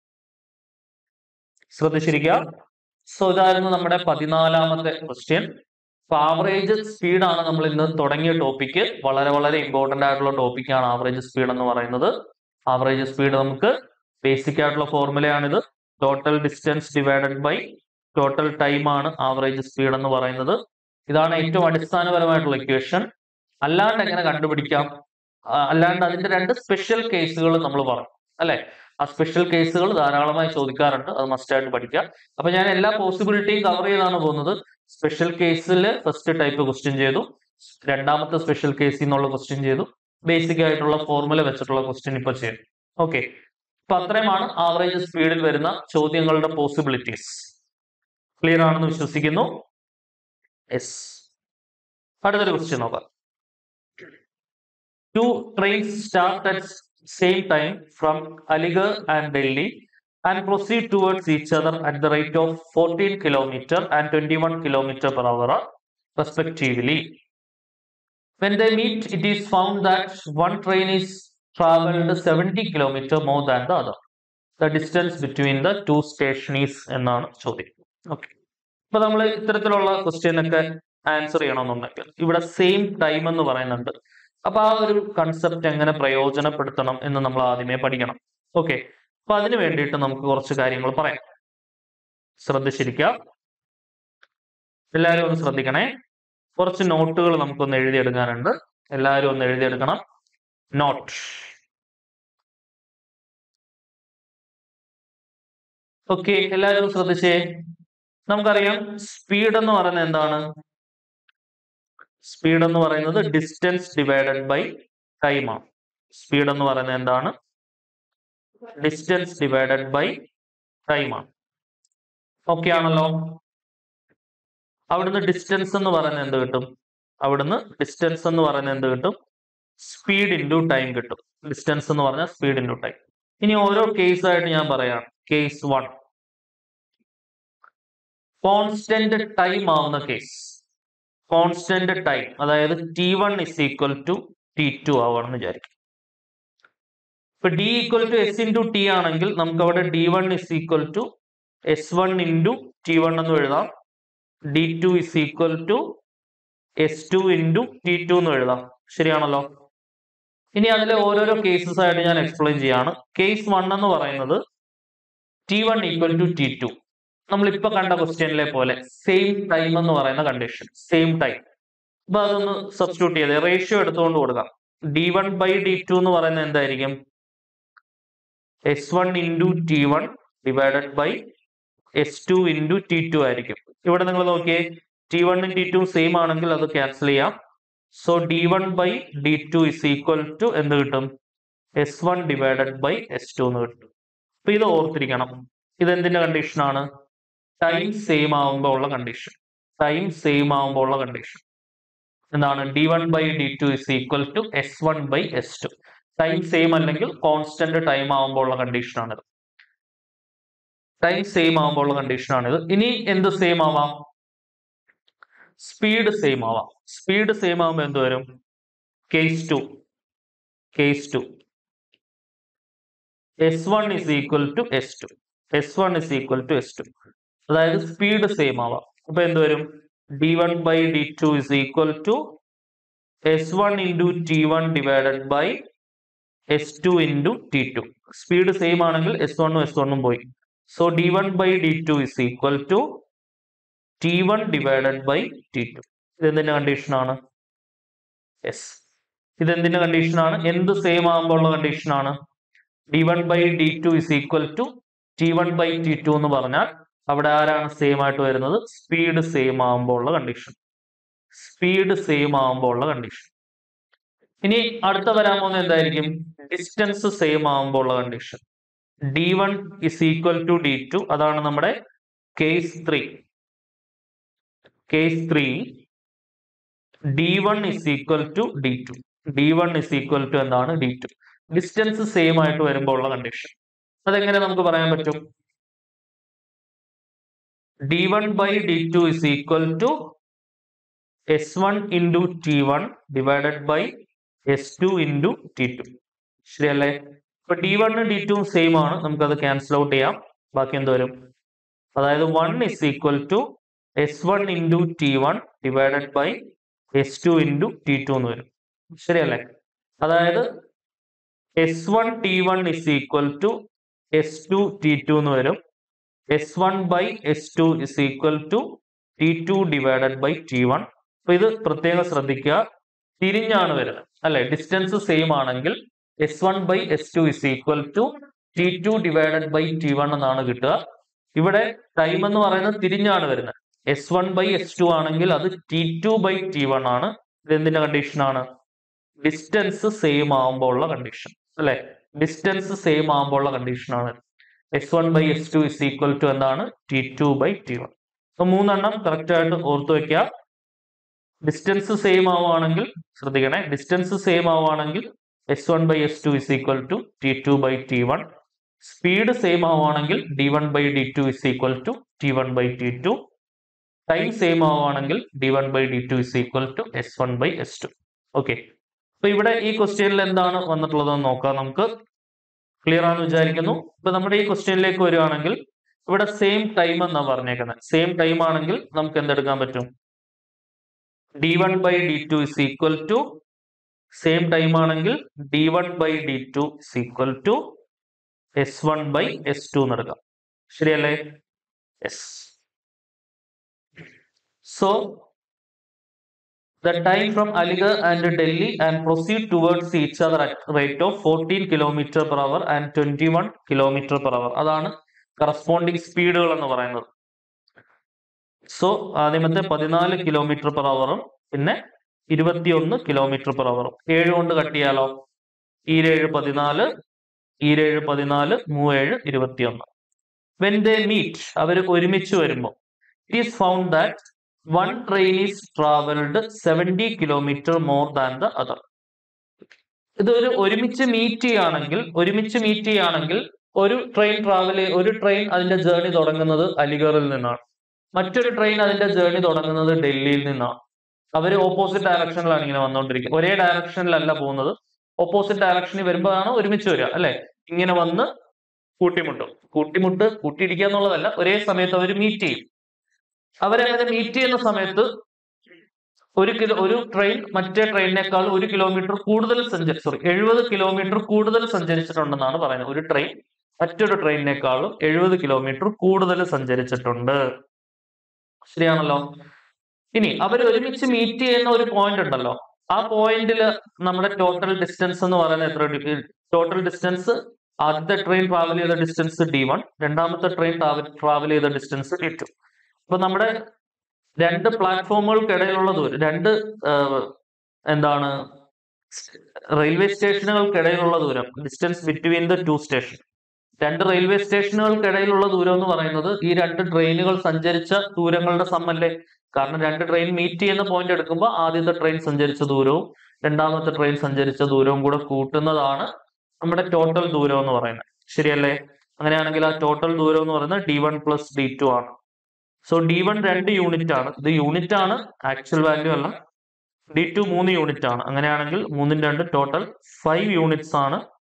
ശ്രദ്ധിച്ചിരിക്കുക സോ ഇതായിരുന്നു നമ്മുടെ പതിനാലാമത്തെ ക്വസ്റ്റ്യൻ അപ്പൊ ആവറേജ് സ്പീഡ് ആണ് നമ്മൾ ഇന്ന് തുടങ്ങിയ ടോപ്പിക്ക് വളരെ വളരെ ഇമ്പോർട്ടന്റ് ആയിട്ടുള്ള ടോപ്പിക്കാണ് ആവറേജ് സ്പീഡ് എന്ന് പറയുന്നത് ആവറേജ് സ്പീഡ് നമുക്ക് ബേസിക് ആയിട്ടുള്ള ഫോർമുലയാണിത് total distance divided by total time ആണ് ആവറേജ് സ്പീഡ് എന്ന് പറയുന്നത് ഇതാണ് ഏറ്റവും അടിസ്ഥാനപരമായിട്ടുള്ള ഇക്വേഷൻ അല്ലാണ്ട് എങ്ങനെ കണ്ടുപിടിക്കാം ആ, അല്ലാണ്ട് അതിന്റെ രണ്ട് സ്പെഷ്യൽ കേസുകൾ നമ്മൾ പറഞ്ഞു അല്ലെ ആ സ്പെഷ്യൽ കേസുകൾ ധാരാളമായി ചോദിക്കാറുണ്ട് അത് മസ്റ്റ് ആയിട്ട് പഠിക്കാം അപ്പൊ ഞാൻ എല്ലാ പോസിബിലിറ്റിയും കവർ ചെയ്താണ് പോകുന്നത് സ്പെഷ്യൽ കേസിൽ ഫസ്റ്റ് ടൈപ്പ് ക്വസ്റ്റ്യൻ ചെയ്തു രണ്ടാമത്തെ സ്പെഷ്യൽ കേസിൽ നിന്നുള്ള ക്വസ്റ്റ്യൻ ചെയ്തു ബേസിക് ആയിട്ടുള്ള ഫോർമുല വെച്ചിട്ടുള്ള ക്വസ്റ്റ്യൻ ഇപ്പൊ ചെയ്തു ഓക്കെ അപ്പൊ അത്രയുമാണ് ആവറേജ് സ്പീഡിൽ വരുന്ന ചോദ്യങ്ങളുടെ പോസിബിലിറ്റീസ് ക്ലിയർ ആണെന്ന് വിശ്വസിക്കുന്നു യെസ് അടുത്തൊരു ക്വസ്റ്റ്യൻ നോക്കാം Two trains start at same time from Aligarh and Delhi and proceed towards each other at the rate of 14 kilometer and 21 kilometer per hour respectively. When they meet, it is found that one train is traveled 70 kilometer more than the other. The distance between the two station is എന്നാണ് ചോദ്യം okay ഇപ്പൊ നമ്മൾ ഇത്തരത്തിലുള്ള question ഒക്കെ answer ചെയ്യണമെന്നുണ്ടെങ്കിൽ ഇവിടെ same time എന്ന് പറയുന്നുണ്ട് അപ്പൊ ആ ഒരു കൺസെപ്റ്റ് എങ്ങനെ പ്രയോജനപ്പെടുത്തണം എന്ന് നമ്മൾ ആദ്യമേ പഠിക്കണം ഓക്കെ അപ്പൊ അതിന് വേണ്ടിയിട്ട് നമുക്ക് കുറച്ച് കാര്യങ്ങൾ പറയാം ശ്രദ്ധിച്ചിരിക്കുക എല്ലാവരും ഒന്ന് ശ്രദ്ധിക്കണേ കുറച്ച് നോട്ടുകൾ നമുക്കൊന്ന് എഴുതിയെടുക്കാനുണ്ട് എല്ലാവരും ഒന്ന് എഴുതിയെടുക്കണം നോട്ട് ഓക്കെ എല്ലാവരും ഒന്ന് ശ്രദ്ധിച്ചേ നമുക്കറിയാം സ്പീഡ് എന്ന് പറയുന്നത് എന്താണ് സ്പീഡ് എന്ന് പറയുന്നത് ഡിസ്റ്റൻസ് ഡിവൈഡഡ് ബൈ ടൈം ആണ് സ്പീഡ് എന്ന് പറയുന്നത് എന്താണ് ഡിസ്റ്റൻസ് ഡിവൈഡഡ് ബൈ ടൈം ആണ് ഓക്കെ ആണല്ലോ അവിടുന്ന് ഡിസ്റ്റൻസ് എന്ന് പറയുന്നത് എന്ത് കിട്ടും അവിടുന്ന് ഡിസ്റ്റൻസ് എന്ന് പറയുന്നത് എന്ത് കിട്ടും സ്പീഡ് ഇൻറ്റു ടൈം കിട്ടും ഡിസ്റ്റൻസ് എന്ന് പറഞ്ഞാൽ സ്പീഡ് ഇൻറ്റു ടൈം ഇനി ഓരോ കേസ് ആയിട്ട് ഞാൻ പറയാം കേസ് വൺ കോൺസ്റ്റന്റ് ടൈം ആവുന്ന കേസ് കോൺസ്റ്റന്റ് ടൈം അതായത് t one is equal to T two ആവുകയാണെന്ന് വിചാരിക്കും ഇപ്പൊ d equal to s into t ആണെങ്കിൽ നമുക്ക് അവിടെ d one is equal to S one into T one എന്ന് എഴുതാം d two is equal to s two into t two എന്ന് എഴുതാം ശരിയാണല്ലോ ഇനി അതിലെ ഓരോരോ കേസസ് ആയിട്ട് ഞാൻ എക്സ്പ്ലെയിൻ ചെയ്യാണ് കേസ് വൺ എന്ന് പറയുന്നത് t one equal to T two നമ്മൾ ഇപ്പൊ കണ്ട ക്വസ്റ്റ്യനിലെ പോലെ സെയിം ടൈം എന്ന് പറയുന്ന കണ്ടീഷൻ സെയിം ടൈം അപ്പൊ അതൊന്ന് സബ്സ്റ്റിറ്റ്യൂട്ട് ചെയ്ത് റേഷ്യോ എടുത്തുകൊണ്ട് കൊടുക്കാം d one by D two എന്ന് പറയുന്നത് എന്തായിരിക്കും S one into T one divided by S two into t two ആയിരിക്കും ഇവിടെ നിങ്ങൾ നോക്കിയേ ടി വണ്ണും ടി ടു സെയിം ആണെങ്കിൽ അത് ക്യാൻസൽ ചെയ്യാം so d one by D two is equal to എന്ത് കിട്ടും s one divided by S two എന്ന് കിട്ടും അപ്പൊ ഇത് ഓർത്തിരിക്കണം ഇത് എന്തിന്റെ കണ്ടീഷനാണ് ടൈം സെയിം ആവുമ്പോൾ ഉള്ള കണ്ടീഷൻ ടൈം സെയിം ആവുമ്പോൾ ഉള്ള കണ്ടീഷൻ എന്താണ് d one by D two is equal to S one by S two time same അല്ലെങ്കിൽ കോൺസ്റ്റന്റ് ടൈം ആവുമ്പോൾ ഉള്ള കണ്ടീഷനാണിത് ടൈം സെയിം ആവുമ്പോൾ ഉള്ള കണ്ടീഷനാണിത് ഇനി എന്ത് സെയിം ആവാം സ്പീഡ് സെയിം ആവാം സ്പീഡ് സെയിം ആവുമ്പോൾ എന്ത് വരും case two case two S one is equal to s two S one is equal to s two അതായത് സ്പീഡ് സെയിം ആവാം അപ്പൊ എന്ത് വരും d one by D two is equal to S one into T one divided by S two into t two speed same ആണെങ്കിൽ s വണ്ണും s വണ്ണും പോയി so d one by D two is equal to t one divided by t two ഇതെന്തിന്റെ കണ്ടീഷനാണ് yes ഇതെന്തിന്റെ കണ്ടീഷനാണ് എന്ത് same ആകുമ്പോൾ ഉള്ള കണ്ടീഷനാണ് d one by D two is equal to t one by t two എന്ന് പറഞ്ഞാൽ അവിടെ ആരാണ് സെയിം ആയിട്ട് വരുന്നത് സ്പീഡ് സെയിം ആകുമ്പോൾ ഉള്ള കണ്ടീഷൻ സ്പീഡ് സെയിം ആകുമ്പോൾ ഉള്ള കണ്ടീഷൻ ഇനി അടുത്ത വരാൻ പോകുന്നത് എന്തായിരിക്കും ഡിസ്റ്റൻസ് സെയിം ആകുമ്പോൾ ഉള്ള condition d one is equal to d two അതാണ് നമ്മുടെ case three case three d one is equal to d two d one is equal to എന്താണ് ഡി ടു ഡിസ്റ്റൻസ് സെയിം ആയിട്ട് വരുമ്പോൾ ഉള്ള കണ്ടീഷൻ അതെങ്ങനെ നമുക്ക് പറയാൻ പറ്റും d one by D two is equal to S one into T one divided by S two into t two ശരിയല്ലേ ഇപ്പൊ ഡി വണ്ണും ഡി ടുവും സെയിം ആണ് നമുക്കത് ക്യാൻസൽ ഔട്ട് ചെയ്യാം ബാക്കി എന്ത് വരും അതായത് one is equal to S one into T one divided by S two into t two എന്ന് വരും ശരിയല്ലേ അതായത് s one t one is equal to s two T two എന്ന് വരും s one by S two is equal to T two divided by T one അപ്പൊ ഇത് പ്രത്യേകം ശ്രദ്ധിക്കുക തിരിഞ്ഞാണ് വരുന്നത് അല്ലെ ഡിസ്റ്റൻസ് സെയിം ആണെങ്കിൽ s one by S two is equal to T two divided by T one എന്നാണ് കിട്ടുക ഇവിടെ ടൈം എന്ന് പറയുന്നത് തിരിഞ്ഞാണ് വരുന്നത് s one by S two ആണെങ്കിൽ അത് t two by T one ആണ് ഇത് എന്തിന്റെ കണ്ടീഷനാണ് ഡിസ്റ്റൻസ് സെയിം ആവുമ്പോൾ ഉള്ള കണ്ടീഷൻ അല്ലെ ഡിസ്റ്റൻസ് സെയിം ആവുമ്പോൾ ഉള്ള കണ്ടീഷനാണ് s one by S two is equal to എന്താണ് t two by T one അപ്പൊ മൂന്നെണ്ണം കറക്റ്റ് ആയിട്ട് ഓർത്തു വെക്കുക ഡിസ്റ്റൻസ് സെയിം ആവുകയാണെങ്കിൽ ശ്രദ്ധിക്കണേ ഡിസ്റ്റൻസ് സെയിം ആവുകയാണെങ്കിൽ s one by S two is equal to T two by T one speed same ആവുകയാണെങ്കിൽ d one by D two is equal to t one by t two time same ആവുകയാണെങ്കിൽ d one by D two is equal to S one by S two okay അപ്പൊ ഇവിടെ ഈ ക്വസ്റ്റ്യനിൽ എന്താണ് വന്നിട്ടുള്ളതെന്ന് നോക്കാം നമുക്ക് clear ആണെന്ന് വിചാരിക്കുന്നു ഇപ്പൊ നമ്മുടെ ഈ ക്വസ്റ്റ്യനിലേക്ക് വരികയാണെങ്കിൽ ഇവിടെ സെയിം ടൈം എന്നാ പറഞ്ഞേക്കുന്നത് സെയിം ടൈം ആണെങ്കിൽ നമുക്ക് എന്തെടുക്കാൻ പറ്റും d one by D two is equal to same time ആണെങ്കിൽ D one by D two is equal to S one by S two എന്നെടുക്കാം ശരിയല്ലേ yes so the time from Aligarh and Delhi and proceed towards each other at rate of 14 kilometer per hour and 21 kilometer per hour അതാണ് corresponding സ്പീഡുകൾ എന്ന് പറയുന്നത് so ആദ്യമത്തെ പതിനാല് kilometre per അവറും പിന്നെ ഇരുപത്തിയൊന്ന് kilometre per അവറും ഏഴ് കൊണ്ട് കട്ട് ചെയ്യാലോ ഈരേഴ് പതിനാല് ഈരേഴ് പതിനാല് മൂവേഴ് ഇരുപത്തിയൊന്ന് വെൻ ദേ മീറ്റ് അവർ ഒരുമിച്ച് വരുമ്പോൾ it is found that one train is travelled seventy kilometre more than the other ഇതൊരു ഒരുമിച്ച് മീറ്റ് ചെയ്യുകയാണെങ്കിൽ ഒരുമിച്ച് മീറ്റ് ചെയ്യുകയാണെങ്കിൽ ഒരു ട്രെയിൻ ട്രാവൽ ഒരു ട്രെയിൻ അതിന്റെ ജേർണി തുടങ്ങുന്നത് അലിഗറിൽ നിന്നാണ് മറ്റൊരു ട്രെയിൻ അതിന്റെ ജേർണി തുടങ്ങുന്നത് ഡൽഹിയിൽ നിന്നാണ് അവർ ഓപ്പോസിറ്റ് ഡയറക്ഷനിലാണ് ഇങ്ങനെ വന്നുകൊണ്ടിരിക്കുന്നത് ഒരേ ഡയറക്ഷനിലല്ല പോകുന്നത് ഓപ്പോസിറ്റ് ഡയറക്ഷനിൽ വരുമ്പോഴാണ് ഒരുമിച്ച് വരിക അല്ലെ ഇങ്ങനെ വന്ന് കൂട്ടിമുട്ടും കൂട്ടിമുട്ട് കൂട്ടിയിടിക്കുക എന്നുള്ളതല്ല ഒരേ സമയത്ത് അവർ മീറ്റ് ചെയ്യും അവരങ്ങനെ മീറ്റ് ചെയ്യുന്ന സമയത്ത് ഒരു കിലോ ഒരു ട്രെയിൻ മറ്റേ ട്രെയിനിനേക്കാൾ ഒരു കിലോമീറ്റർ കൂടുതൽ സഞ്ചരി സോറി എഴുപത് കിലോമീറ്റർ കൂടുതൽ സഞ്ചരിച്ചിട്ടുണ്ടെന്നാണ് പറയുന്നത് ഒരു ട്രെയിൻ മറ്റൊരു ട്രെയിനിനേക്കാളും എഴുപത് കിലോമീറ്റർ കൂടുതൽ സഞ്ചരിച്ചിട്ടുണ്ട് ശരിയാണല്ലോ ഇനി അവർ ഒരുമിച്ച് മീറ്റ് ചെയ്യുന്ന ഒരു പോയിന്റ് ഉണ്ടല്ലോ ആ പോയിന്റിൽ നമ്മുടെ ടോട്ടൽ ഡിസ്റ്റൻസ് എന്ന് പറയുന്നത് എത്ര ടോട്ടൽ ഡിസ്റ്റൻസ് ആദ്യത്തെ ട്രെയിൻ ട്രാവൽ ചെയ്ത ഡിസ്റ്റൻസ് ഡി വൺ രണ്ടാമത്തെ ട്രെയിൻ ട്രാവൽ ചെയ്ത ഡിസ്റ്റൻസ് ഡി ടു അപ്പൊ നമ്മുടെ രണ്ട് പ്ലാറ്റ്ഫോമുകൾക്കിടയിലുള്ള ദൂരം രണ്ട് ആഹ്, എന്താണ് റെയിൽവേ സ്റ്റേഷനുകൾക്കിടയിലുള്ള ദൂരം distance between the two station രണ്ട് റെയിൽവേ സ്റ്റേഷനുകൾക്കിടയിലുള്ള ദൂരം എന്ന് പറയുന്നത് ഈ രണ്ട് ട്രെയിനുകൾ സഞ്ചരിച്ച ദൂരങ്ങളുടെ സമ്മല്ലേ കാരണം രണ്ട് ട്രെയിൻ മീറ്റ് ചെയ്യുന്ന പോയിന്റ് എടുക്കുമ്പോൾ ആദ്യത്തെ ട്രെയിൻ സഞ്ചരിച്ച ദൂരവും രണ്ടാമത്തെ ട്രെയിൻ സഞ്ചരിച്ച ദൂരവും കൂടെ കൂട്ടുന്നതാണ് നമ്മുടെ ടോട്ടൽ ദൂരം എന്ന് പറയുന്നത് ശരിയല്ലേ അങ്ങനെയാണെങ്കിൽ ആ ടോട്ടൽ ദൂരം എന്ന് പറയുന്നത് d one plus d two ആണ് സോ ഡി വൺ രണ്ട് യൂണിറ്റ് ആണ് ഇത് യൂണിറ്റ് ആണ് ആക്ച്വൽ വാല്യൂ അല്ല ഡി ടു മൂന്ന് യൂണിറ്റ് ആണ് അങ്ങനെയാണെങ്കിൽ മൂന്നും രണ്ട് ടോട്ടൽ ഫൈവ് യൂണിറ്റ്സ് ആണ്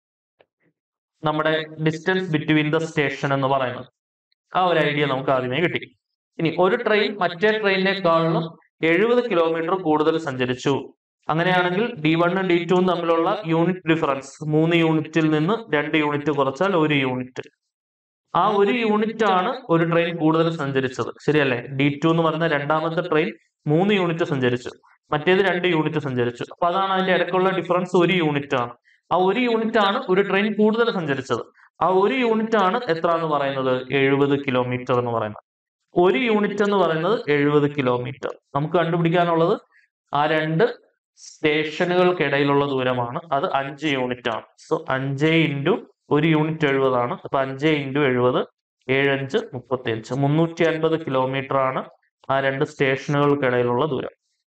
നമ്മുടെ ഡിസ്റ്റൻസ് ബിറ്റ്വീൻ ദ സ്റ്റേഷൻ എന്ന് പറയുന്നത് ആ ഒരു ഐഡിയ നമുക്ക് ആദ്യമേ കിട്ടി ഇനി ഒരു ട്രെയിൻ മറ്റേ ട്രെയിനിനേക്കാളും എഴുപത് കിലോമീറ്റർ കൂടുതൽ സഞ്ചരിച്ചു അങ്ങനെയാണെങ്കിൽ ഡി വണ്ണും ഡി ടുവും തമ്മിലുള്ള യൂണിറ്റ് ഡിഫറൻസ് മൂന്ന് യൂണിറ്റിൽ നിന്ന് രണ്ട് യൂണിറ്റ് കുറച്ചാൽ ഒരു യൂണിറ്റ് ആ ഒരു യൂണിറ്റ് ആണ് ഒരു ട്രെയിൻ കൂടുതൽ സഞ്ചരിച്ചത് ശരിയല്ലേ ഡി ടു എന്ന് പറയുന്ന രണ്ടാമത്തെ ട്രെയിൻ മൂന്ന് യൂണിറ്റ് സഞ്ചരിച്ചു മറ്റേത് രണ്ട് യൂണിറ്റ് സഞ്ചരിച്ചു അപ്പൊ അതാണ് അതിന്റെ ഇടയ്ക്കുള്ള ഡിഫറൻസ് ഒരു യൂണിറ്റ് ആണ് ആ ഒരു യൂണിറ്റ് ആണ് ഒരു ട്രെയിൻ കൂടുതൽ സഞ്ചരിച്ചത് ആ ഒരു യൂണിറ്റ് ആണ് എത്ര എന്ന് പറയുന്നത് എഴുപത് കിലോമീറ്റർ എന്ന് പറയുന്നത് ഒരു യൂണിറ്റ് എന്ന് പറയുന്നത് എഴുപത് കിലോമീറ്റർ നമുക്ക് കണ്ടുപിടിക്കാനുള്ളത് ആ രണ്ട് സ്റ്റേഷനുകൾക്കിടയിലുള്ള ദൂരമാണ് അത് അഞ്ച് യൂണിറ്റ് ആണ് സോ അഞ്ച് ഇൻറ്റു ഒരു യൂണിറ്റ് എഴുപതാണ് അപ്പൊ അഞ്ച് ഇൻറ്റു എഴുപത് ഏഴഞ്ച് മുപ്പത്തി അഞ്ച് മുന്നൂറ്റി അൻപത് കിലോമീറ്റർ ആണ് ആ രണ്ട് സ്റ്റേഷനുകൾക്കിടയിലുള്ള ദൂരം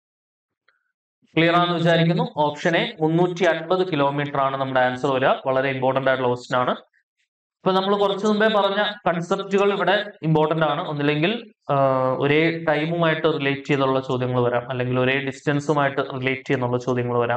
ക്ലിയർ ആണെന്ന് വിചാരിക്കുന്നു ഓപ്ഷൻ എ മുന്നൂറ്റി അൻപത് കിലോമീറ്റർ ആണ് നമ്മുടെ ആൻസർ വരിക വളരെ ഇമ്പോർട്ടന്റ് ആയിട്ടുള്ള ക്വസ്റ്റൻ ആണ് ഇപ്പൊ നമ്മൾ കുറച്ചു മുമ്പേ പറഞ്ഞ കൺസെപ്റ്റുകൾ ഇവിടെ ഇമ്പോർട്ടന്റ് ആണ് ഒന്നില്ലെങ്കിൽ ആഹ്, ഒരേ ടൈമുമായിട്ട് റിലേറ്റ് ചെയ്തുള്ള ചോദ്യങ്ങൾ വരാം അല്ലെങ്കിൽ ഒരേ ഡിസ്റ്റൻസുമായിട്ട് റിലേറ്റ് ചെയ്യുന്നുള്ള ചോദ്യങ്ങൾ വരാം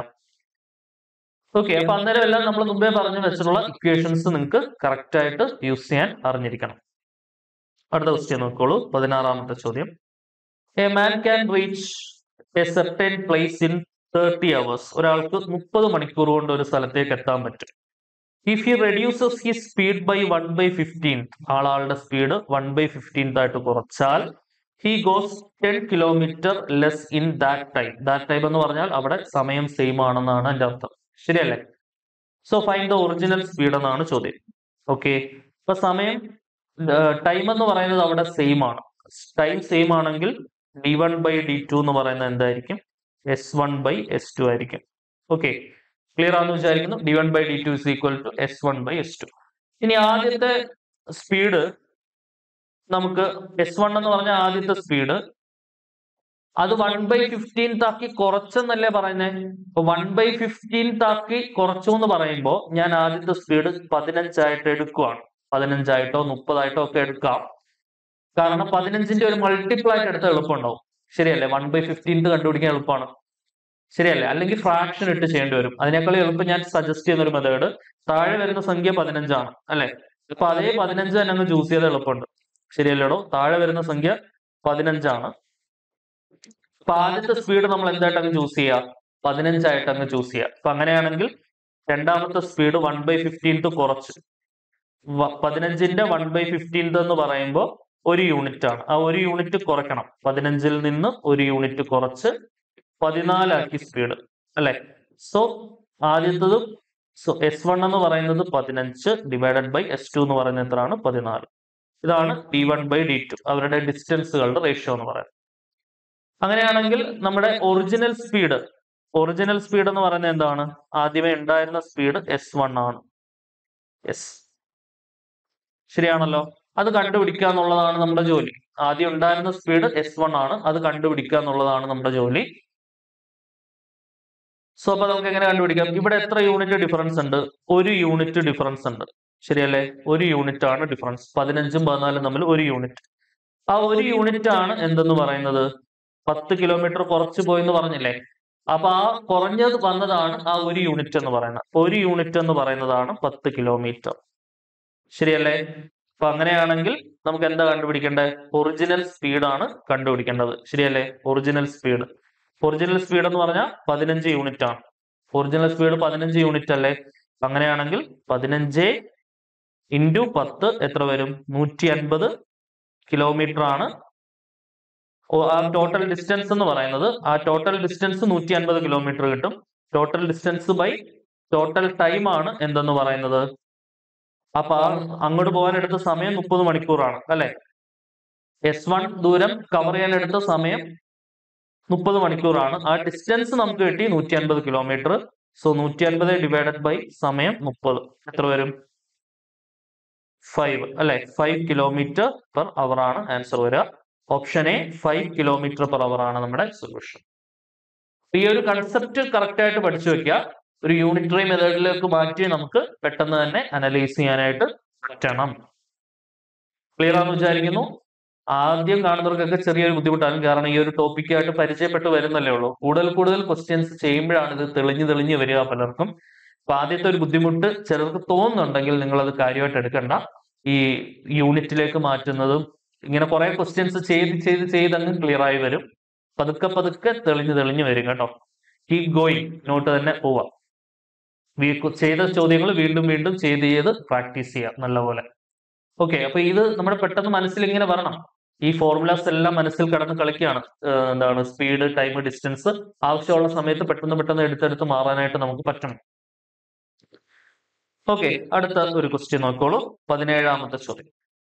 ഓക്കെ അപ്പൊ അന്നേരം എല്ലാം നമ്മൾ മുമ്പേ പറഞ്ഞു വെച്ചിട്ടുള്ള ഇക്വേഷൻസ് നിങ്ങൾക്ക് കറക്റ്റ് ആയിട്ട് യൂസ് ചെയ്യാൻ അറിഞ്ഞിരിക്കണം അടുത്ത ക്വസ്റ്റ്യൻ നോക്കോളൂ പതിനാറാമത്തെ ചോദ്യം a man can reach a certain place in thirty hours ഒരാൾക്ക് മുപ്പത് മണിക്കൂർ കൊണ്ട് ഒരു സ്ഥലത്തേക്ക് എത്താൻ പറ്റും if he reduces he speed by one by fifteen ആളാളുടെ സ്പീഡ് വൺ ബൈ ഫിഫ്റ്റീൻത് ആയിട്ട് കുറച്ചാൽ he goes ten kilometre less in that time that time എന്ന് പറഞ്ഞാൽ അവിടെ സമയം സെയിം ആണെന്നാണ് എൻ്റെ അർത്ഥം ശരിയല്ലേ so find the original speed എന്നാണ് ചോദ്യം ഓക്കെ ഇപ്പൊ സമയം ടൈം എന്ന് പറയുന്നത് അവിടെ സെയിം ആണ് ടൈം സെയിം ആണെങ്കിൽ D one by D two എന്ന് പറയുന്നത് എന്തായിരിക്കും S one by S two ആയിരിക്കും ഓക്കെ ക്ലിയർ ആണെന്ന് വിചാരിക്കുന്നു D one by D two is equal to S one by S two ഇനി ആദ്യത്തെ സ്പീഡ് നമുക്ക് എസ് വൺ എന്ന് പറഞ്ഞ ആദ്യത്തെ സ്പീഡ് അത് വൺ ബൈ ഫിഫ്റ്റീൻത്ത് ആക്കി കുറച്ചെന്നല്ലേ പറയുന്നത് അപ്പൊ വൺ ബൈ ഫിഫ്റ്റീൻത്ത് ആക്കി കുറച്ചു എന്ന് പറയുമ്പോൾ ഞാൻ ആദ്യത്തെ സ്പീഡ് പതിനഞ്ചായിട്ട് എടുക്കുവാണ് പതിനഞ്ചായിട്ടോ മുപ്പതായിട്ടോ ഒക്കെ എടുക്കാം കാരണം പതിനഞ്ചിന്റെ ഒരു മൾട്ടിപ്പിൾ ആയിട്ട് എടുത്ത എളുപ്പമുണ്ടാവും ശരിയല്ലേ വൺ ബൈ ഫിഫ്റ്റീൻത്ത് കണ്ടുപിടിക്കാൻ എളുപ്പമാണ് ശരിയല്ലേ അല്ലെങ്കിൽ ഫ്രാക്ഷൻ ഇട്ട് ചെയ്യേണ്ടി വരും അതിനേക്കാൾ എളുപ്പം ഞാൻ സജസ്റ്റ് ചെയ്യുന്ന ഒരു മെത്തേഡ് താഴെ വരുന്ന സംഖ്യ പതിനഞ്ചാണ് അല്ലെ ഇപ്പൊ അതേ പതിനഞ്ച് തന്നെ അങ്ങ് ചൂസ് ചെയ്ത് എളുപ്പമുണ്ട് ശരിയല്ലേടോ താഴെ വരുന്ന സംഖ്യ പതിനഞ്ചാണ് അപ്പൊ ആദ്യത്തെ സ്പീഡ് നമ്മൾ എന്തായിട്ട് അങ്ങ് ചൂസ് ചെയ്യുക പതിനഞ്ചായിട്ട് അങ്ങ് ചൂസ് ചെയ്യുക അപ്പൊ അങ്ങനെയാണെങ്കിൽ രണ്ടാമത്തെ സ്പീഡ് വൺ ബൈ ഫിഫ്റ്റീൻത്ത് കുറച്ച് വ- പതിനഞ്ചിന്റെ വൺ ബൈ ഫിഫ്റ്റീൻത്ത് എന്ന് പറയുമ്പോൾ ഒരു യൂണിറ്റ് ആണ് ആ ഒരു യൂണിറ്റ് കുറയ്ക്കണം പതിനഞ്ചിൽ നിന്ന് ഒരു യൂണിറ്റ് കുറച്ച് പതിനാലാക്കി സ്പീഡ് അല്ലെ സോ ആദ്യത്തതും സോ എസ് വൺ എന്ന് പറയുന്നത് പതിനഞ്ച് ഡിവൈഡഡ് ബൈ എസ് ടു എന്ന് പറയുന്നത് എത്രയാണ് പതിനാല് ഇതാണ് D one by D two അവരുടെ ഡിസ്റ്റൻസുകളുടെ റേഷ്യോ എന്ന് പറയുന്നത് അങ്ങനെയാണെങ്കിൽ നമ്മുടെ ഒറിജിനൽ സ്പീഡ് ഒറിജിനൽ സ്പീഡ് എന്ന് പറയുന്നത് എന്താണ് ആദ്യമേ ഉണ്ടായിരുന്ന സ്പീഡ് എസ് വൺ ആണ് എസ് ശരിയാണല്ലോ അത് കണ്ടുപിടിക്കുക എന്നുള്ളതാണ് നമ്മുടെ ജോലി ആദ്യം ഉണ്ടായിരുന്ന സ്പീഡ് എസ് വൺ ആണ് അത് കണ്ടുപിടിക്കുക എന്നുള്ളതാണ് നമ്മുടെ ജോലി സോ അപ്പൊ നമുക്ക് എങ്ങനെ കണ്ടുപിടിക്കാം ഇവിടെ എത്ര യൂണിറ്റ് ഡിഫറൻസ് ഉണ്ട് ഒരു യൂണിറ്റ് ഡിഫറൻസ് ഉണ്ട് ശരിയല്ലേ ഒരു യൂണിറ്റ് ആണ് ഡിഫറൻസ് പതിനഞ്ചും പതിനാലും തമ്മിൽ ഒരു യൂണിറ്റ് ആ ഒരു യൂണിറ്റ് ആണ് എന്തെന്ന് പറയുന്നത് പത്ത് കിലോമീറ്റർ കുറച്ച് പോയി എന്ന് പറഞ്ഞില്ലേ അപ്പൊ ആ കുറഞ്ഞത് വന്നതാണ് ആ ഒരു യൂണിറ്റ് എന്ന് പറയുന്നത് അപ്പൊ ഒരു യൂണിറ്റ് എന്ന് പറയുന്നതാണ് പത്ത് കിലോമീറ്റർ ശരിയല്ലേ അപ്പൊ അങ്ങനെയാണെങ്കിൽ നമുക്ക് എന്താ കണ്ടുപിടിക്കേണ്ടത് ഒറിജിനൽ സ്പീഡാണ് കണ്ടുപിടിക്കേണ്ടത് ശരിയല്ലേ ഒറിജിനൽ സ്പീഡ് ഒറിജിനൽ സ്പീഡ് എന്ന് പറഞ്ഞാൽ പതിനഞ്ച് യൂണിറ്റ് ആണ് ഒറിജിനൽ സ്പീഡ് പതിനഞ്ച് യൂണിറ്റ് അല്ലേ അങ്ങനെയാണെങ്കിൽ പതിനഞ്ച് ഇൻറ്റു പത്ത് എത്ര വരും നൂറ്റി അൻപത് കിലോമീറ്റർ ആണ് ഓ, ആ ടോട്ടൽ ഡിസ്റ്റൻസ് എന്ന് പറയുന്നത് ആ ടോട്ടൽ ഡിസ്റ്റൻസ് നൂറ്റി അൻപത് കിലോമീറ്റർ കിട്ടും total distance by total time ആണ് എന്തെന്ന് പറയുന്നത് അപ്പൊ ആ അങ്ങോട്ട് പോകാൻ എടുത്ത സമയം മുപ്പത് മണിക്കൂറാണ് അല്ലെ എസ് വൺ ദൂരം കവർ ചെയ്യാൻ എടുത്ത സമയം മുപ്പത് മണിക്കൂറാണ് ആ ഡിസ്റ്റൻസ് നമുക്ക് കിട്ടി നൂറ്റി അൻപത് കിലോമീറ്റർ സോ നൂറ്റി അൻപത് ഡിവൈഡഡ് ബൈ സമയം മുപ്പത് എത്ര വരും ഫൈവ് അല്ലെ ഫൈവ് കിലോമീറ്റർ പെർ അവർ ആണ് ആൻസർ വരിക option A five kilometre per hour ആണ് നമ്മുടെ സൊല്യൂഷൻ ഈ ഒരു കൺസെപ്റ്റ് കറക്റ്റ് ആയിട്ട് പഠിച്ചു വെക്കുക ഒരു യൂണിറ്ററി മെത്തേഡിലേക്ക് മാറ്റി നമുക്ക് പെട്ടെന്ന് തന്നെ അനലൈസ് ചെയ്യാനായിട്ട് പറ്റണം ക്ലിയർ ആണെന്ന് വിചാരിക്കുന്നു ആദ്യം കാണുന്നവർക്കൊക്കെ ചെറിയൊരു ബുദ്ധിമുട്ടാണ് കാരണം ഈ ഒരു ടോപ്പിക്കായിട്ട് പരിചയപ്പെട്ട് വരുന്നല്ലേ ഉള്ളൂ കൂടുതൽ കൂടുതൽ ക്വസ്റ്റ്യൻസ് ചെയ്യുമ്പോഴാണ് ഇത് തെളിഞ്ഞ് തെളിഞ്ഞ് വരിക പലർക്കും അപ്പൊ ആദ്യത്തെ ഒരു ബുദ്ധിമുട്ട് ചിലർക്ക് തോന്നുന്നുണ്ടെങ്കിൽ നിങ്ങൾ അത് കാര്യമായിട്ട് എടുക്കണ്ട ഈ യൂണിറ്റിലേക്ക് മാറ്റുന്നതും ഇങ്ങനെ കുറെ ക്വസ്റ്റ്യൻസ് ചെയ്ത് ചെയ്ത് ചെയ്ത് അങ്ങ് ക്ലിയർ ആയി വരും പതുക്കെ പതുക്കെ തെളിഞ്ഞ് തെളിഞ്ഞ് വരും കേട്ടോ കീപ് ഗോയിങ് നോട്ട് തന്നെ പോവാം വീ- ചെയ്ത ചോദ്യങ്ങൾ വീണ്ടും വീണ്ടും ചെയ്ത് ചെയ്ത് പ്രാക്ടീസ് ചെയ്യാം നല്ലപോലെ ഓക്കെ അപ്പൊ ഇത് നമ്മുടെ പെട്ടെന്ന് മനസ്സിൽ ഇങ്ങനെ വരണം ഈ ഫോർമുലാസ് എല്ലാം മനസ്സിൽ കടന്ന് കളിക്കുകയാണ് ഏഹ് എന്താണ് സ്പീഡ് ടൈം ഡിസ്റ്റൻസ് ആവശ്യമുള്ള സമയത്ത് പെട്ടെന്ന് പെട്ടെന്ന് എടുത്തെടുത്ത് മാറാനായിട്ട് നമുക്ക് പറ്റണം ഓക്കെ അടുത്ത ഒരു ക്വസ്റ്റ്യൻ നോക്കോളൂ പതിനേഴാമത്തെ ചോദ്യം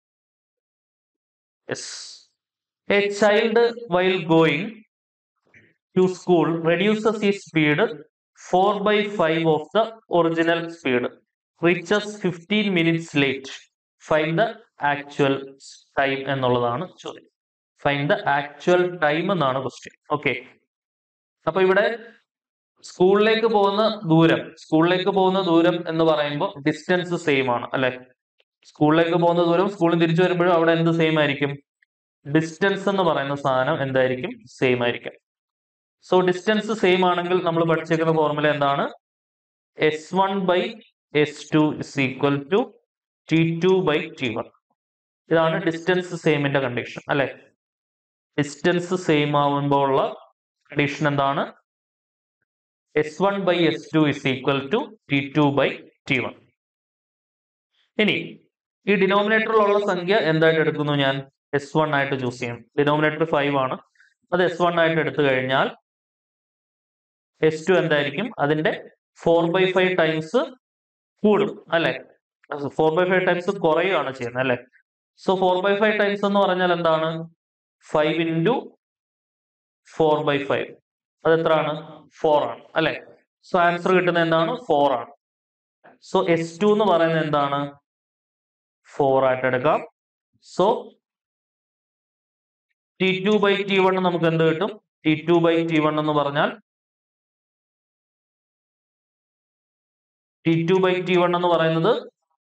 yes a child while going to school reduces ഈ speed four by five of the original speed reaches fifteen minutes late find the actual time എന്നുള്ളതാണ് ചോദ്യം ഫൈൻഡ് ദ ആക്ച്വൽ ടൈം എന്നാണ് ക്വസ്റ്റ്യൻ ഓക്കെ അപ്പൊ ഇവിടെ സ്കൂളിലേക്ക് പോകുന്ന ദൂരം സ്കൂളിലേക്ക് പോകുന്ന ദൂരം എന്ന് പറയുമ്പോൾ ഡിസ്റ്റൻസ് സെയിം ആണ് അല്ലെ സ്കൂളിലേക്ക് പോകുന്ന ദൂരം സ്കൂളിൽ തിരിച്ചു വരുമ്പോഴും അവിടെ എന്ത് സെയിം ആയിരിക്കും ഡിസ്റ്റൻസ് എന്ന് പറയുന്ന സാധനം എന്തായിരിക്കും സെയിം ആയിരിക്കും സോ ഡിസ്റ്റൻസ് സെയിം ആണെങ്കിൽ നമ്മൾ പഠിച്ചേക്കുന്ന ഫോർമുല എന്താണ് S one by S two is equal to T two by T one ഇതാണ് ഡിസ്റ്റൻസ് സെയിമിന്റെ കണ്ടീഷൻ അല്ലെ ഡിസ്റ്റൻസ് സെയിം ആവുമ്പോൾ ഉള്ള കണ്ടീഷൻ എന്താണ് S one by S two is equal to T two by T one ഇനി ഈ ഡിനോമിനേറ്ററിലുള്ള സംഖ്യ എന്തായിട്ട് എടുക്കുന്നു ഞാൻ എസ് വൺ ആയിട്ട് ചൂസ് ചെയ്യും ഡിനോമിനേറ്റർ ഫൈവ് ആണ് അത് എസ് വൺ ആയിട്ട് എടുത്തു കഴിഞ്ഞാൽ എസ് ടു എന്തായിരിക്കും അതിന്റെ ഫോർ ബൈ ഫൈവ് ടൈംസ് കൂടും അല്ലെ ഫോർ ബൈ ഫൈവ് ടൈംസ് കുറയുകയാണ് ചെയ്യുന്നത് അല്ലെ so four by five times എന്ന് പറഞ്ഞാൽ എന്താണ് five into four by five അത് എത്രയാണ് ഫോർ ആണ് അല്ലെ സോ ആൻസർ കിട്ടുന്നത് എന്താണ് ഫോർ ആണ് സോ എസ് ടു എന്ന് പറയുന്നത് എന്താണ് ഫോർ ആയിട്ട് എടുക്കാം so T two by T one നമുക്ക് എന്ത് കിട്ടും T two by T one എന്ന് പറഞ്ഞാൽ T two by T one എന്ന് പറയുന്നത്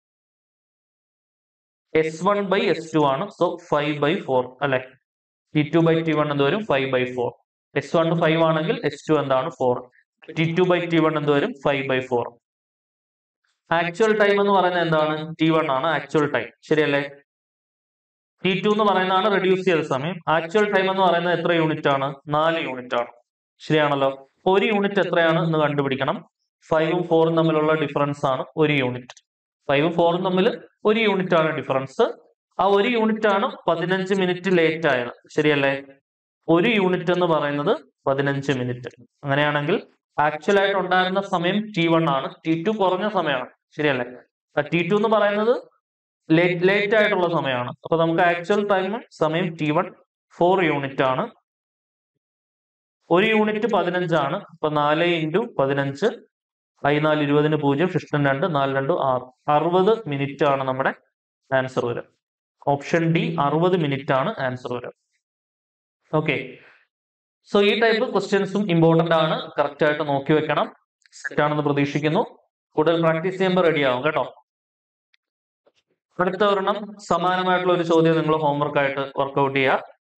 S one by S two ആണ് സോ ഫൈവ് ബൈ ഫോർ അല്ലെ T two by T one എന്ത് വരും five by four S one five ആണെങ്കിൽ എസ് ടു എന്താണ് four T two by T one എന്ത് വരും five by four actual time എന്ന് പറയുന്നത് എന്താണ് ടി വൺ ആണ് ആക്ച്വൽ ടൈം ശരിയല്ലേ ടി ടു എന്ന് പറയുന്നതാണ് റെഡ്യൂസ് ചെയ്ത സമയം ആക്ച്വൽ ടൈം എന്ന് പറയുന്നത് എത്ര യൂണിറ്റ് ആണ് നാല് യൂണിറ്റ് ആണ് ശരിയാണല്ലോ ഒരു യൂണിറ്റ് എത്രയാണ് എന്ന് കണ്ടുപിടിക്കണം ഫൈവും ഫോറും തമ്മിലുള്ള ഡിഫറൻസ് ആണ് ഒരു യൂണിറ്റ് ഫൈവും ഫോറും തമ്മിൽ ഒരു യൂണിറ്റ് ആണ് ഡിഫറൻസ് ആ ഒരു യൂണിറ്റ് ആണ് പതിനഞ്ച് മിനിറ്റ് ലേറ്റ് ആയത് ശരിയല്ലേ ഒരു യൂണിറ്റ് എന്ന് പറയുന്നത് പതിനഞ്ച് മിനിറ്റ് അങ്ങനെയാണെങ്കിൽ ആക്ച്വൽ ആയിട്ട് ഉണ്ടായിരുന്ന സമയം ടി വൺ ആണ് ടി ടു കുറഞ്ഞ സമയമാണ് ശരിയല്ലേ ടി ടു എന്ന് പറയുന്നത് ലേറ്റ് ലേറ്റ് ആയിട്ടുള്ള സമയമാണ് അപ്പൊ നമുക്ക് ആക്ച്വൽ ടൈം സമയം ടി വൺ ഫോർ യൂണിറ്റ് ആണ് ഒരു യൂണിറ്റ് പതിനഞ്ചാണ് അപ്പൊ നാല് ഇൻറ്റു പതിനഞ്ച് ഐ നാല് ഇരുപതിന് പൂജ്യം ഫിഫ്റ്റീൻ രണ്ട് നാല് രണ്ട് ആറ് അറുപത് മിനിറ്റ് ആണ് നമ്മുടെ ആൻസർ വരിക ഓപ്ഷൻ ഡി അറുപത് മിനിറ്റ് ആണ് ആൻസർ വരിക ഓക്കെ സോ ഈ ടൈപ്പ് ക്വസ്റ്റ്യൻസും ഇമ്പോർട്ടന്റ് ആണ് കറക്റ്റ് ആയിട്ട് നോക്കി വെക്കണം സെറ്റ് ആണെന്ന് പ്രതീക്ഷിക്കുന്നു കൂടുതൽ പ്രാക്ടീസ് ചെയ്യുമ്പോൾ റെഡി ആവും കേട്ടോ അടുത്ത ഒരെണ്ണം സമാനമായിട്ടുള്ള ഒരു ചോദ്യം നിങ്ങൾ ഹോംവർക്ക് ആയിട്ട് വർക്ക്ഔട്ട് ചെയ്യുക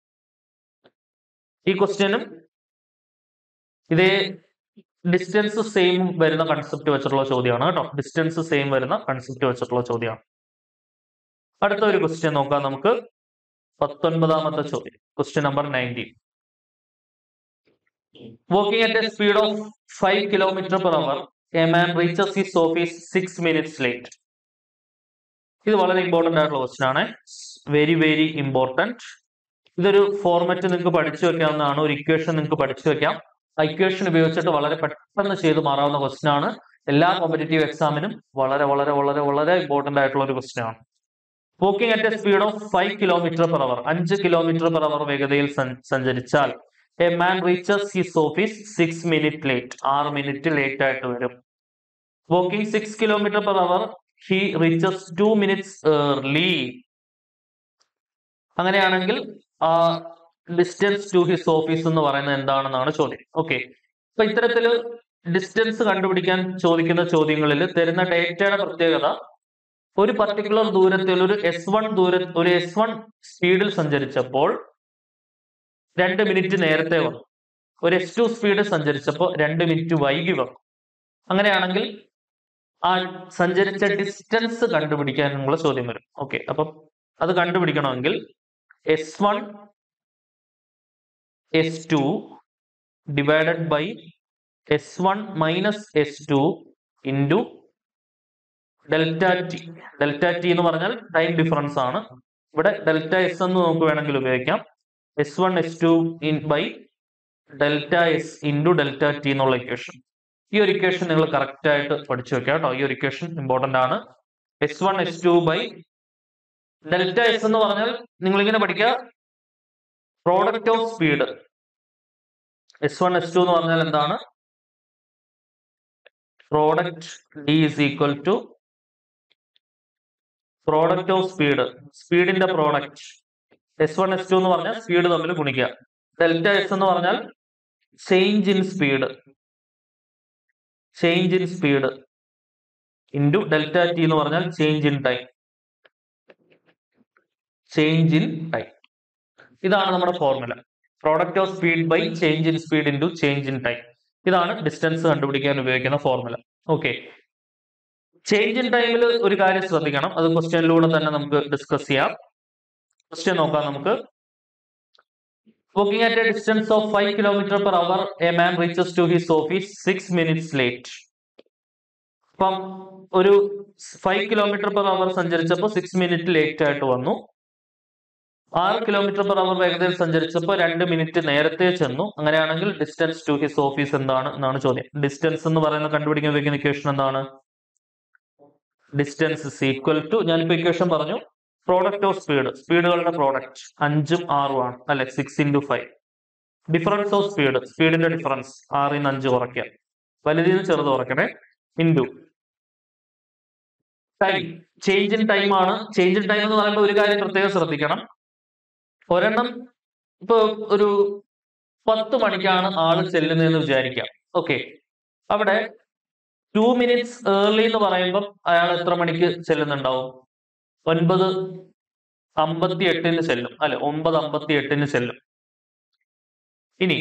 ഈ ക്വസ്റ്റ്യനും ഇതേ ഡിസ്റ്റൻസ് സെയിം വരുന്ന കൺസെപ്റ്റ് വെച്ചിട്ടുള്ള ചോദ്യമാണ് കേട്ടോ ഡിസ്റ്റൻസ് സെയിം വരുന്ന കൺസെപ്റ്റ് വെച്ചിട്ടുള്ള ചോദ്യമാണ് അടുത്ത ഒരു ക്വസ്റ്റ്യൻ നോക്കാം നമുക്ക് പത്തൊൻപതാമത്തെ ചോദ്യം question number nineteen walking at a speed of 5 kilometer per hour a man reaches his office 6 minutes late ഇത് വളരെ ഇമ്പോർട്ടന്റ് ആയിട്ടുള്ള ക്വസ്റ്റ്യൻ ആണ് വെരി വെരി ഇമ്പോർട്ടന്റ് ഇതൊരു ഫോർമാറ്റ് നിങ്ങൾക്ക് പഠിച്ചു വെക്കാവുന്നതാണ് ഒരു ഇക്വേഷൻ നിങ്ങൾക്ക് പഠിച്ചു വെക്കാം ആ ഇക്വേഷൻ ഉപയോഗിച്ചിട്ട് വളരെ പെട്ടെന്ന് ചെയ്ത് മാറാവുന്ന ക്വസ്റ്റ്യൻ ആണ് എല്ലാ കോമ്പറ്റേറ്റീവ് എക്സാമിനും വളരെ വളരെ വളരെ വളരെ ഇമ്പോർട്ടന്റ് ആയിട്ടുള്ള ഒരു ക്വസ്റ്റ്യൻ ആണ് walking at a speed of five kilometre per hour അഞ്ച് കിലോമീറ്റർ പെർ അവർ വേഗതയിൽ സഞ്ച- സഞ്ചരിച്ചാൽ a man reaches his office six minute late ആറ് മിനിറ്റ് ലേറ്റ് ആയിട്ട് വരും walking six kilometre per hour he reaches two minutes early അങ്ങനെയാണെങ്കിൽ ആ distance to his office എന്ന് പറയുന്നത് എന്താണെന്നാണ് ചോദ്യം ഓക്കെ അപ്പൊ ഇത്തരത്തില് ഡിസ്റ്റൻസ് കണ്ടുപിടിക്കാൻ ചോദിക്കുന്ന ചോദ്യങ്ങളിൽ തരുന്ന ഡേറ്റയുടെ പ്രത്യേകത ഒരു പർട്ടിക്കുലർ ദൂരത്തിൽ ഒരു എസ് വൺ ദൂര ഒരു എസ് വൺ സ്പീഡിൽ സഞ്ചരിച്ചപ്പോൾ രണ്ട് മിനിറ്റ് നേരത്തെ വന്നു ഒരു എസ് ടു സ്പീഡിൽ സഞ്ചരിച്ചപ്പോൾ രണ്ട് മിനിറ്റ് വൈകി വന്നു അങ്ങനെയാണെങ്കിൽ ആ സഞ്ചരിച്ച ഡിസ്റ്റൻസ് കണ്ടുപിടിക്കാനുള്ള ചോദ്യം വരും ഓക്കെ അപ്പം അത് കണ്ടുപിടിക്കണമെങ്കിൽ S one S two divided by S one minus S two into delta T delta T എന്ന് പറഞ്ഞാൽ ടൈം ഡിഫറൻസ് ആണ് ഇവിടെ ഡെൽറ്റ എസ് എന്ന് നമുക്ക് വേണമെങ്കിൽ ഉപയോഗിക്കാം S one S two in by delta S into delta T എന്നുള്ള equation ഈ ഒരു ഇക്വേഷൻ നിങ്ങൾ കറക്റ്റ് ആയിട്ട് പഠിച്ചു വെക്കുക കേട്ടോ ഈ ഒരു ഇക്വേഷൻ ഇമ്പോർട്ടന്റ് ആണ് S one S two by delta S എന്ന് പറഞ്ഞാൽ നിങ്ങൾ ഇങ്ങനെ പഠിക്കുക product of speed S one S two എന്ന് പറഞ്ഞാൽ എന്താണ് product D is equal to product of speed സ്പീഡിന്റെ product S one S two എന്ന് പറഞ്ഞാൽ സ്പീഡ് തമ്മിൽ ഗുണിക്കുക ഡെൽറ്റ എസ് എന്ന് പറഞ്ഞാൽ change in speed change in speed into delta T എന്ന് പറഞ്ഞാൽ change in time change in time ഇതാണ് നമ്മുടെ formula product of speed by change in speed into change in time ഇതാണ് ഡിസ്റ്റൻസ് കണ്ടുപിടിക്കാൻ ഉപയോഗിക്കുന്ന ഫോർമുല ഓക്കെ ചേഞ്ച് ഇൻ ടൈമിൽ ഒരു കാര്യം ശ്രദ്ധിക്കണം അത് ക്വസ്റ്റ്യനിലൂടെ തന്നെ നമുക്ക് ഡിസ്കസ് ചെയ്യാം ക്വസ്റ്റ്യൻ നോക്കാം നമുക്ക് Walking at a distance of 5 km per hour, a man reaches to his office 6 minutes late. അപ്പം ഒരു ഫൈവ് കിലോമീറ്റർ പെർ അവർ സഞ്ചരിച്ചപ്പോൾ സിക്സ് മിനിറ്റ് ലേറ്റ് ആയിട്ട് വന്നു ആറ് കിലോമീറ്റർ പെർ അവർ വേഗതയിൽ സഞ്ചരിച്ചപ്പോൾ രണ്ട് മിനിറ്റ് നേരത്തെ ചെന്നു അങ്ങനെയാണെങ്കിൽ ഡിസ്റ്റൻസ് ടു ഹിസ് ഓഫീസ് എന്താണ് എന്നാണ് ചോദ്യം ഡിസ്റ്റൻസ് എന്ന് പറയുന്ന കണ്ടുപിടിക്കാൻ ഉപയോഗിക്കുന്ന ഇക്വേഷൻ എന്താണ് ഡിസ്റ്റൻസ് ഇസ് ഈക്വൽ ടു ഞാനിപ്പോ ഇക്വേഷൻ പറഞ്ഞു പ്രോഡക്റ്റ് ഓഫ് സ്പീഡ് സ്പീഡുകളുടെ പ്രോഡക്റ്റ് അഞ്ചും ആറും ആണ് അല്ലെ six into five difference of speed സ്പീഡിന്റെ ഡിഫറൻസ് ആറിൽ നിന്ന് അഞ്ച് കുറയ്ക്കുക വലുതിൽ നിന്ന് ചെറുത് കുറയ്ക്കണേ into time change in time ആണ് ചേഞ്ച് ഇൻ ടൈം എന്ന് പറയുമ്പോൾ ഒരു കാര്യം പ്രത്യേകം ശ്രദ്ധിക്കണം ഒരെണ്ണം ഇപ്പൊ ഒരു പത്ത് മണിക്കാണ് ആള് ചെല്ലുന്നതെന്ന് വിചാരിക്കാം ഓക്കെ അവിടെ ടു മിനിറ്റ്സ് ഏർലി എന്ന് പറയുമ്പോൾ അയാൾ എത്ര മണിക്ക് ചെല്ലുന്നുണ്ടാവും ഒൻപത് അമ്പത്തി എട്ടിന് ചെല്ലും അല്ലെ ഒമ്പത് അമ്പത്തി എട്ടിന് ചെല്ലും ഇനി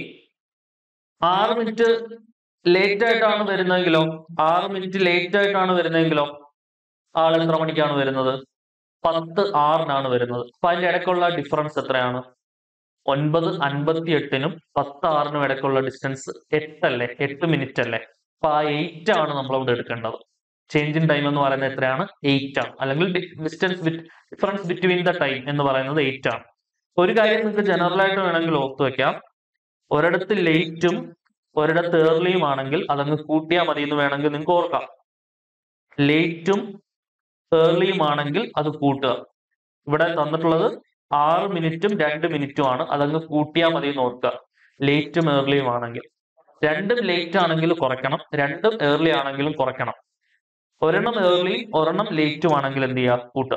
ആറ് മിനിറ്റ് ലേറ്റ് ആയിട്ടാണ് വരുന്നതെങ്കിലോ ആറ് മിനിറ്റ് ലേറ്റ് ആയിട്ടാണ് വരുന്നതെങ്കിലോ ആൾ എത്ര മണിക്കാണ് വരുന്നത് പത്ത് ആറിനാണ് വരുന്നത് അപ്പൊ അതിന്റെ ഇടയ്ക്കുള്ള ഡിഫറൻസ് എത്രയാണ് ഒൻപത് അൻപത്തി എട്ടിനും പത്ത് ആറിനും ഇടയ്ക്കുള്ള ഡിസ്റ്റൻസ് എട്ടല്ലേ എട്ട് മിനിറ്റ് അല്ലേ അപ്പൊ ആ എയ്റ്റ് ആണ് നമ്മൾ ഇവിടെ എടുക്കേണ്ടത് ചേഞ്ച് ഇൻ ടൈം എന്ന് പറയുന്നത് എത്രയാണ് എയ്റ്റ് ആണ് അല്ലെങ്കിൽ distance difference between the time എന്ന് പറയുന്നത് എയ്റ്റ് ആണ് ഒരു കാര്യം നിങ്ങൾക്ക് ജനറൽ ആയിട്ട് വേണമെങ്കിൽ ഓർത്ത് വെക്കാം ഒരിടത്ത് ലേറ്റും ഒരിടത്ത് ഏർലിയും ആണെങ്കിൽ അതങ്ങ് കൂട്ടിയാൽ മതി എന്ന് വേണമെങ്കിൽ നിങ്ങൾക്ക് ഓർക്കാം ലേറ്റും ഏർലിയും ആണെങ്കിൽ അത് കൂട്ടുക ഇവിടെ തന്നിട്ടുള്ളത് ആറ് മിനിറ്റും രണ്ട് മിനിറ്റും ആണ് അതങ്ങ് കൂട്ടിയാൽ മതി എന്ന് ഓർക്കുക ലേറ്റും ഏർലിയും ആണെങ്കിൽ രണ്ടും ലേറ്റ് ആണെങ്കിൽ കുറയ്ക്കണം രണ്ടും ഏർലി ആണെങ്കിലും കുറയ്ക്കണം ഒരെണ്ണം ഏർലി ഒരെണ്ണം ലേറ്റും ആണെങ്കിൽ എന്ത് ചെയ്യുക കൂട്ടുക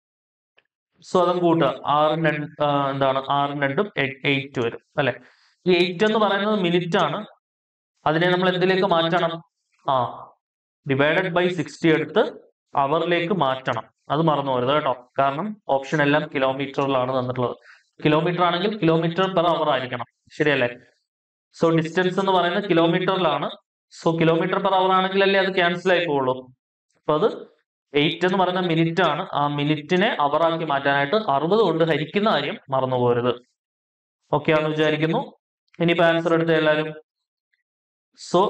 സോ അതും കൂട്ടുക ആറും രണ്ട് ആ, എന്താണ് ആറും രണ്ടും എയ്റ്റ് വരും അല്ലെ ഈ എയ്റ്റ് എന്ന് പറയുന്നത് മിനിറ്റ് ആണ് അതിനെ നമ്മൾ എന്തിലേക്ക് മാറ്റണം ആ ഡിവൈഡഡ് ബൈ സിക്സ്റ്റി എടുത്ത് അവറിലേക്ക് മാറ്റണം അത് മറന്നു പോരുത് കേട്ടോ കാരണം ഓപ്ഷൻ എല്ലാം കിലോമീറ്ററിലാണ് തന്നിട്ടുള്ളത് കിലോമീറ്റർ ആണെങ്കിൽ കിലോമീറ്റർ പെർ അവർ ആയിരിക്കണം ശരിയല്ലേ സോ ഡിസ്റ്റൻസ് എന്ന് പറയുന്നത് കിലോമീറ്ററിലാണ് സോ കിലോമീറ്റർ പെർ അവർ ആണെങ്കിലല്ലേ അത് ക്യാൻസൽ ആയി പോവുള്ളൂ അപ്പൊ അത് എയ്റ്റ് എന്ന് പറയുന്ന മിനിറ്റ് ആണ് ആ മിനിറ്റിനെ അവറാക്കി മാറ്റാനായിട്ട് അറുപത് കൊണ്ട് ഹരിക്കുന്ന കാര്യം മറന്നു പോരുത് ഓക്കെ ആണെന്ന് വിചാരിക്കുന്നു ഇനിയിപ്പോ ആൻസർ എടുത്ത എല്ലാവരും സോ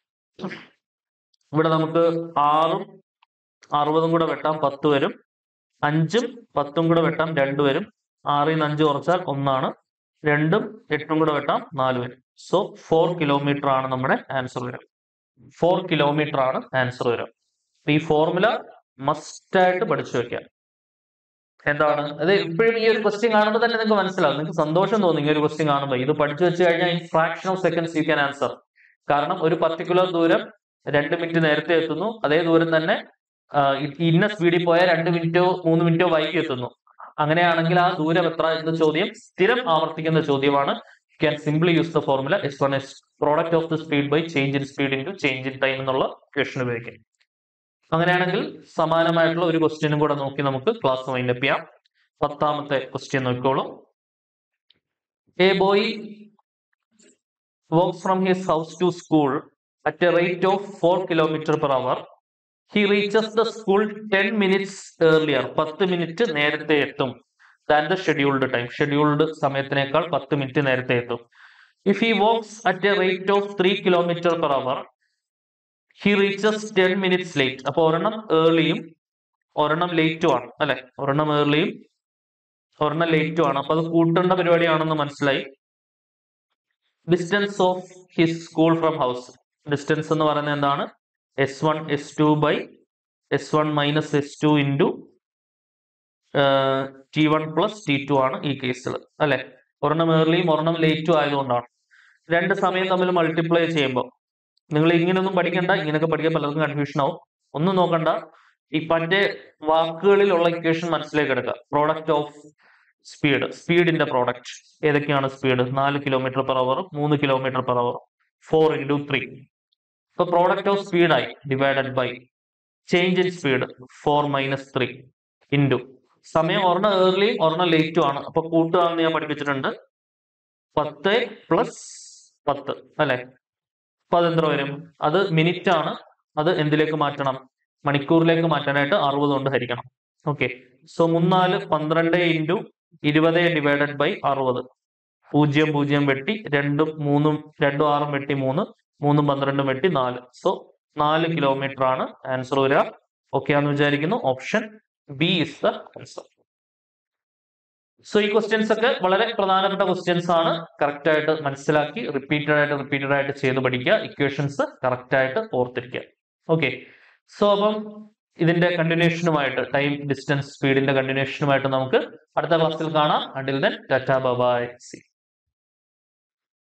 ഇവിടെ നമുക്ക് ആറും അറുപതും കൂടെ വെട്ടാം പത്ത് വരും അഞ്ചും പത്തും കൂടെ വെട്ടാം രണ്ട് വരും ആറിൽ നിന്ന് അഞ്ച് കുറച്ചാൽ ഒന്നാണ് രണ്ടും എട്ടും കൂടെ വെട്ടാം നാല് വരും സോ ഫോർ കിലോമീറ്റർ ആണ് നമ്മുടെ ആൻസർ വരും ഫോർ കിലോമീറ്റർ ആണ് ആൻസർ വരിക ഈ ഫോർമുല മസ്റ്റ് ആയിട്ട് പഠിച്ചു വെക്കാം എന്താണ് അത് ഇപ്പോഴും ഈ ഒരു ക്വസ്റ്റ്യൻ കാണുമ്പോൾ തന്നെ നിങ്ങൾക്ക് മനസ്സിലാവും നിങ്ങൾക്ക് സന്തോഷം തോന്നും ഈ ഒരു ക്വസ്റ്റ്യൻ കാണുമ്പോൾ ഇത് പഠിച്ചു വെച്ച് കഴിഞ്ഞാൽ in fraction of seconds you can answer കാരണം ഒരു പർട്ടിക്കുലർ ദൂരം രണ്ട് മിനിറ്റ് നേരത്തെ എത്തുന്നു അതേ ദൂരം തന്നെ ആ, ഇ- ഇന്ന സ്പീഡിൽ പോയാൽ രണ്ട് മിനിറ്റോ മൂന്ന് മിനിറ്റോ വൈകി എത്തുന്നു അങ്ങനെയാണെങ്കിൽ ആ ദൂരം എത്ര എന്ന ചോദ്യം സ്ഥിരം ആവർത്തിക്കുന്ന ചോദ്യമാണ് you can simply use the formula S one S product of the speed by change in speed into change in time എന്നുള്ള ക്വസ്റ്റൻ ഉപയോഗിക്കാം അങ്ങനെയാണെങ്കിൽ സമാനമായിട്ടുള്ള ഒരു ക്വസ്റ്റ്യനും കൂടെ നോക്കി നമുക്ക് ക്ലാസ് വൈൻഡപ്പ് ചെയ്യാം പത്താമത്തെ ക്വസ്റ്റ്യൻ നോക്കിക്കോളൂ a boy walks from his house to school at a rate of 4 kilometer per hour. He reaches the school 10 minutes earlier. 10 മിനിറ്റ് നേരത്തെ എത്തും than the scheduled time scheduled സമയത്തിനേക്കാൾ 10 മിനിറ്റ് നേരത്തെ എത്തും if he walks at a rate of 3 kilometer per hour, he reaches 10 minutes late. അപ്പൊ ഒരെണ്ണം ഏർലിയും ഒരെണ്ണം ലേറ്റും ആണ് അല്ലെ ഒരെണ്ണം ഏർലിയും ഒരെണ്ണം ലേറ്റും ആണ് അപ്പൊ അത് കൂട്ടേണ്ട പരിപാടിയാണെന്ന് മനസ്സിലായി distance of his school from house distance എന്ന് പറയുന്നത് എന്താണ് S one S two by S one minus S two into T one plus T two ആണ് ഈ കേസിൽ അല്ലെ ഒരെണ്ണം ഏർലിയും ഒരെണ്ണം ലേറ്റും ആയതുകൊണ്ടാണ് രണ്ട് സമയം തമ്മിൽ മൾട്ടിപ്ലൈ ചെയ്യുമ്പോൾ നിങ്ങൾ ഇങ്ങനെയൊന്നും പഠിക്കണ്ട ഇങ്ങനെയൊക്കെ പഠിക്കാൻ പലർക്കും കൺഫ്യൂഷൻ ആവും ഒന്നും നോക്കണ്ട ഈ മറ്റേ വാക്കുകളിലുള്ള ഇക്വേഷൻ മനസ്സിലേക്ക് എടുക്കുക പ്രോഡക്റ്റ് ഓഫ് സ്പീഡ് സ്പീഡിന്റെ പ്രോഡക്റ്റ് ഏതൊക്കെയാണ് സ്പീഡ് നാല് കിലോമീറ്റർ പെർ അവർ മൂന്ന് kilometre per hour four into three ഇപ്പൊ പ്രോഡക്റ്റ് ഓഫ് സ്പീഡായി divided by change in speed four minus three into സമയം ഒരെണ്ണം ഏർലിയും ഒരെണ്ണം ലേറ്റും ആണ് അപ്പൊ കൂട്ടുകയാണെന്ന് ഞാൻ പഠിപ്പിച്ചിട്ടുണ്ട് പത്ത് പ്ലസ് പത്ത് അല്ലെ അപ്പൊ അതെന്ത്ര വരും അത് മിനിറ്റ് ആണ് അത് എന്തിലേക്ക് മാറ്റണം മണിക്കൂറിലേക്ക് മാറ്റാനായിട്ട് അറുപത് കൊണ്ട് ഹരിക്കണം ഓക്കെ സോ മുന്നാല് പന്ത്രണ്ട് ഇൻറ്റു ഇരുപത് ഡിവൈഡഡ് ബൈ അറുപത് പൂജ്യം പൂജ്യം വെട്ടി രണ്ടും മൂന്നും രണ്ടും ആറും വെട്ടി മൂന്ന് മൂന്നും പന്ത്രണ്ടും വെട്ടി നാല് സോ നാല് കിലോമീറ്റർ ആണ് ആൻസർ വരിക ഓക്കെ ആണെന്ന് വിചാരിക്കുന്നു option B is the answer so ഈ ക്വസ്റ്റ്യൻസ് ഒക്കെ വളരെ പ്രധാനപ്പെട്ട ക്വസ്റ്റ്യൻസ് ആണ് കറക്റ്റ് ആയിട്ട് മനസ്സിലാക്കി റിപ്പീറ്റഡ് ആയിട്ട് റിപ്പീറ്റഡ് ആയിട്ട് ചെയ്ത് പഠിക്കുക ഇക്വേഷൻസ് കറക്റ്റ് ആയിട്ട് ഓർത്തിരിക്കുക ഓക്കെ സോ അപ്പം ഇതിന്റെ കണ്ടിന്യൂഷനുമായിട്ട് ടൈം ഡിസ്റ്റൻസ് സ്പീഡിന്റെ കണ്ടിന്യൂഷനുമായിട്ട് നമുക്ക് അടുത്ത ക്ലാസ്സിൽ കാണാം അണ്ടിൽ ദെൻ ടാറ്റാ ബൈ സി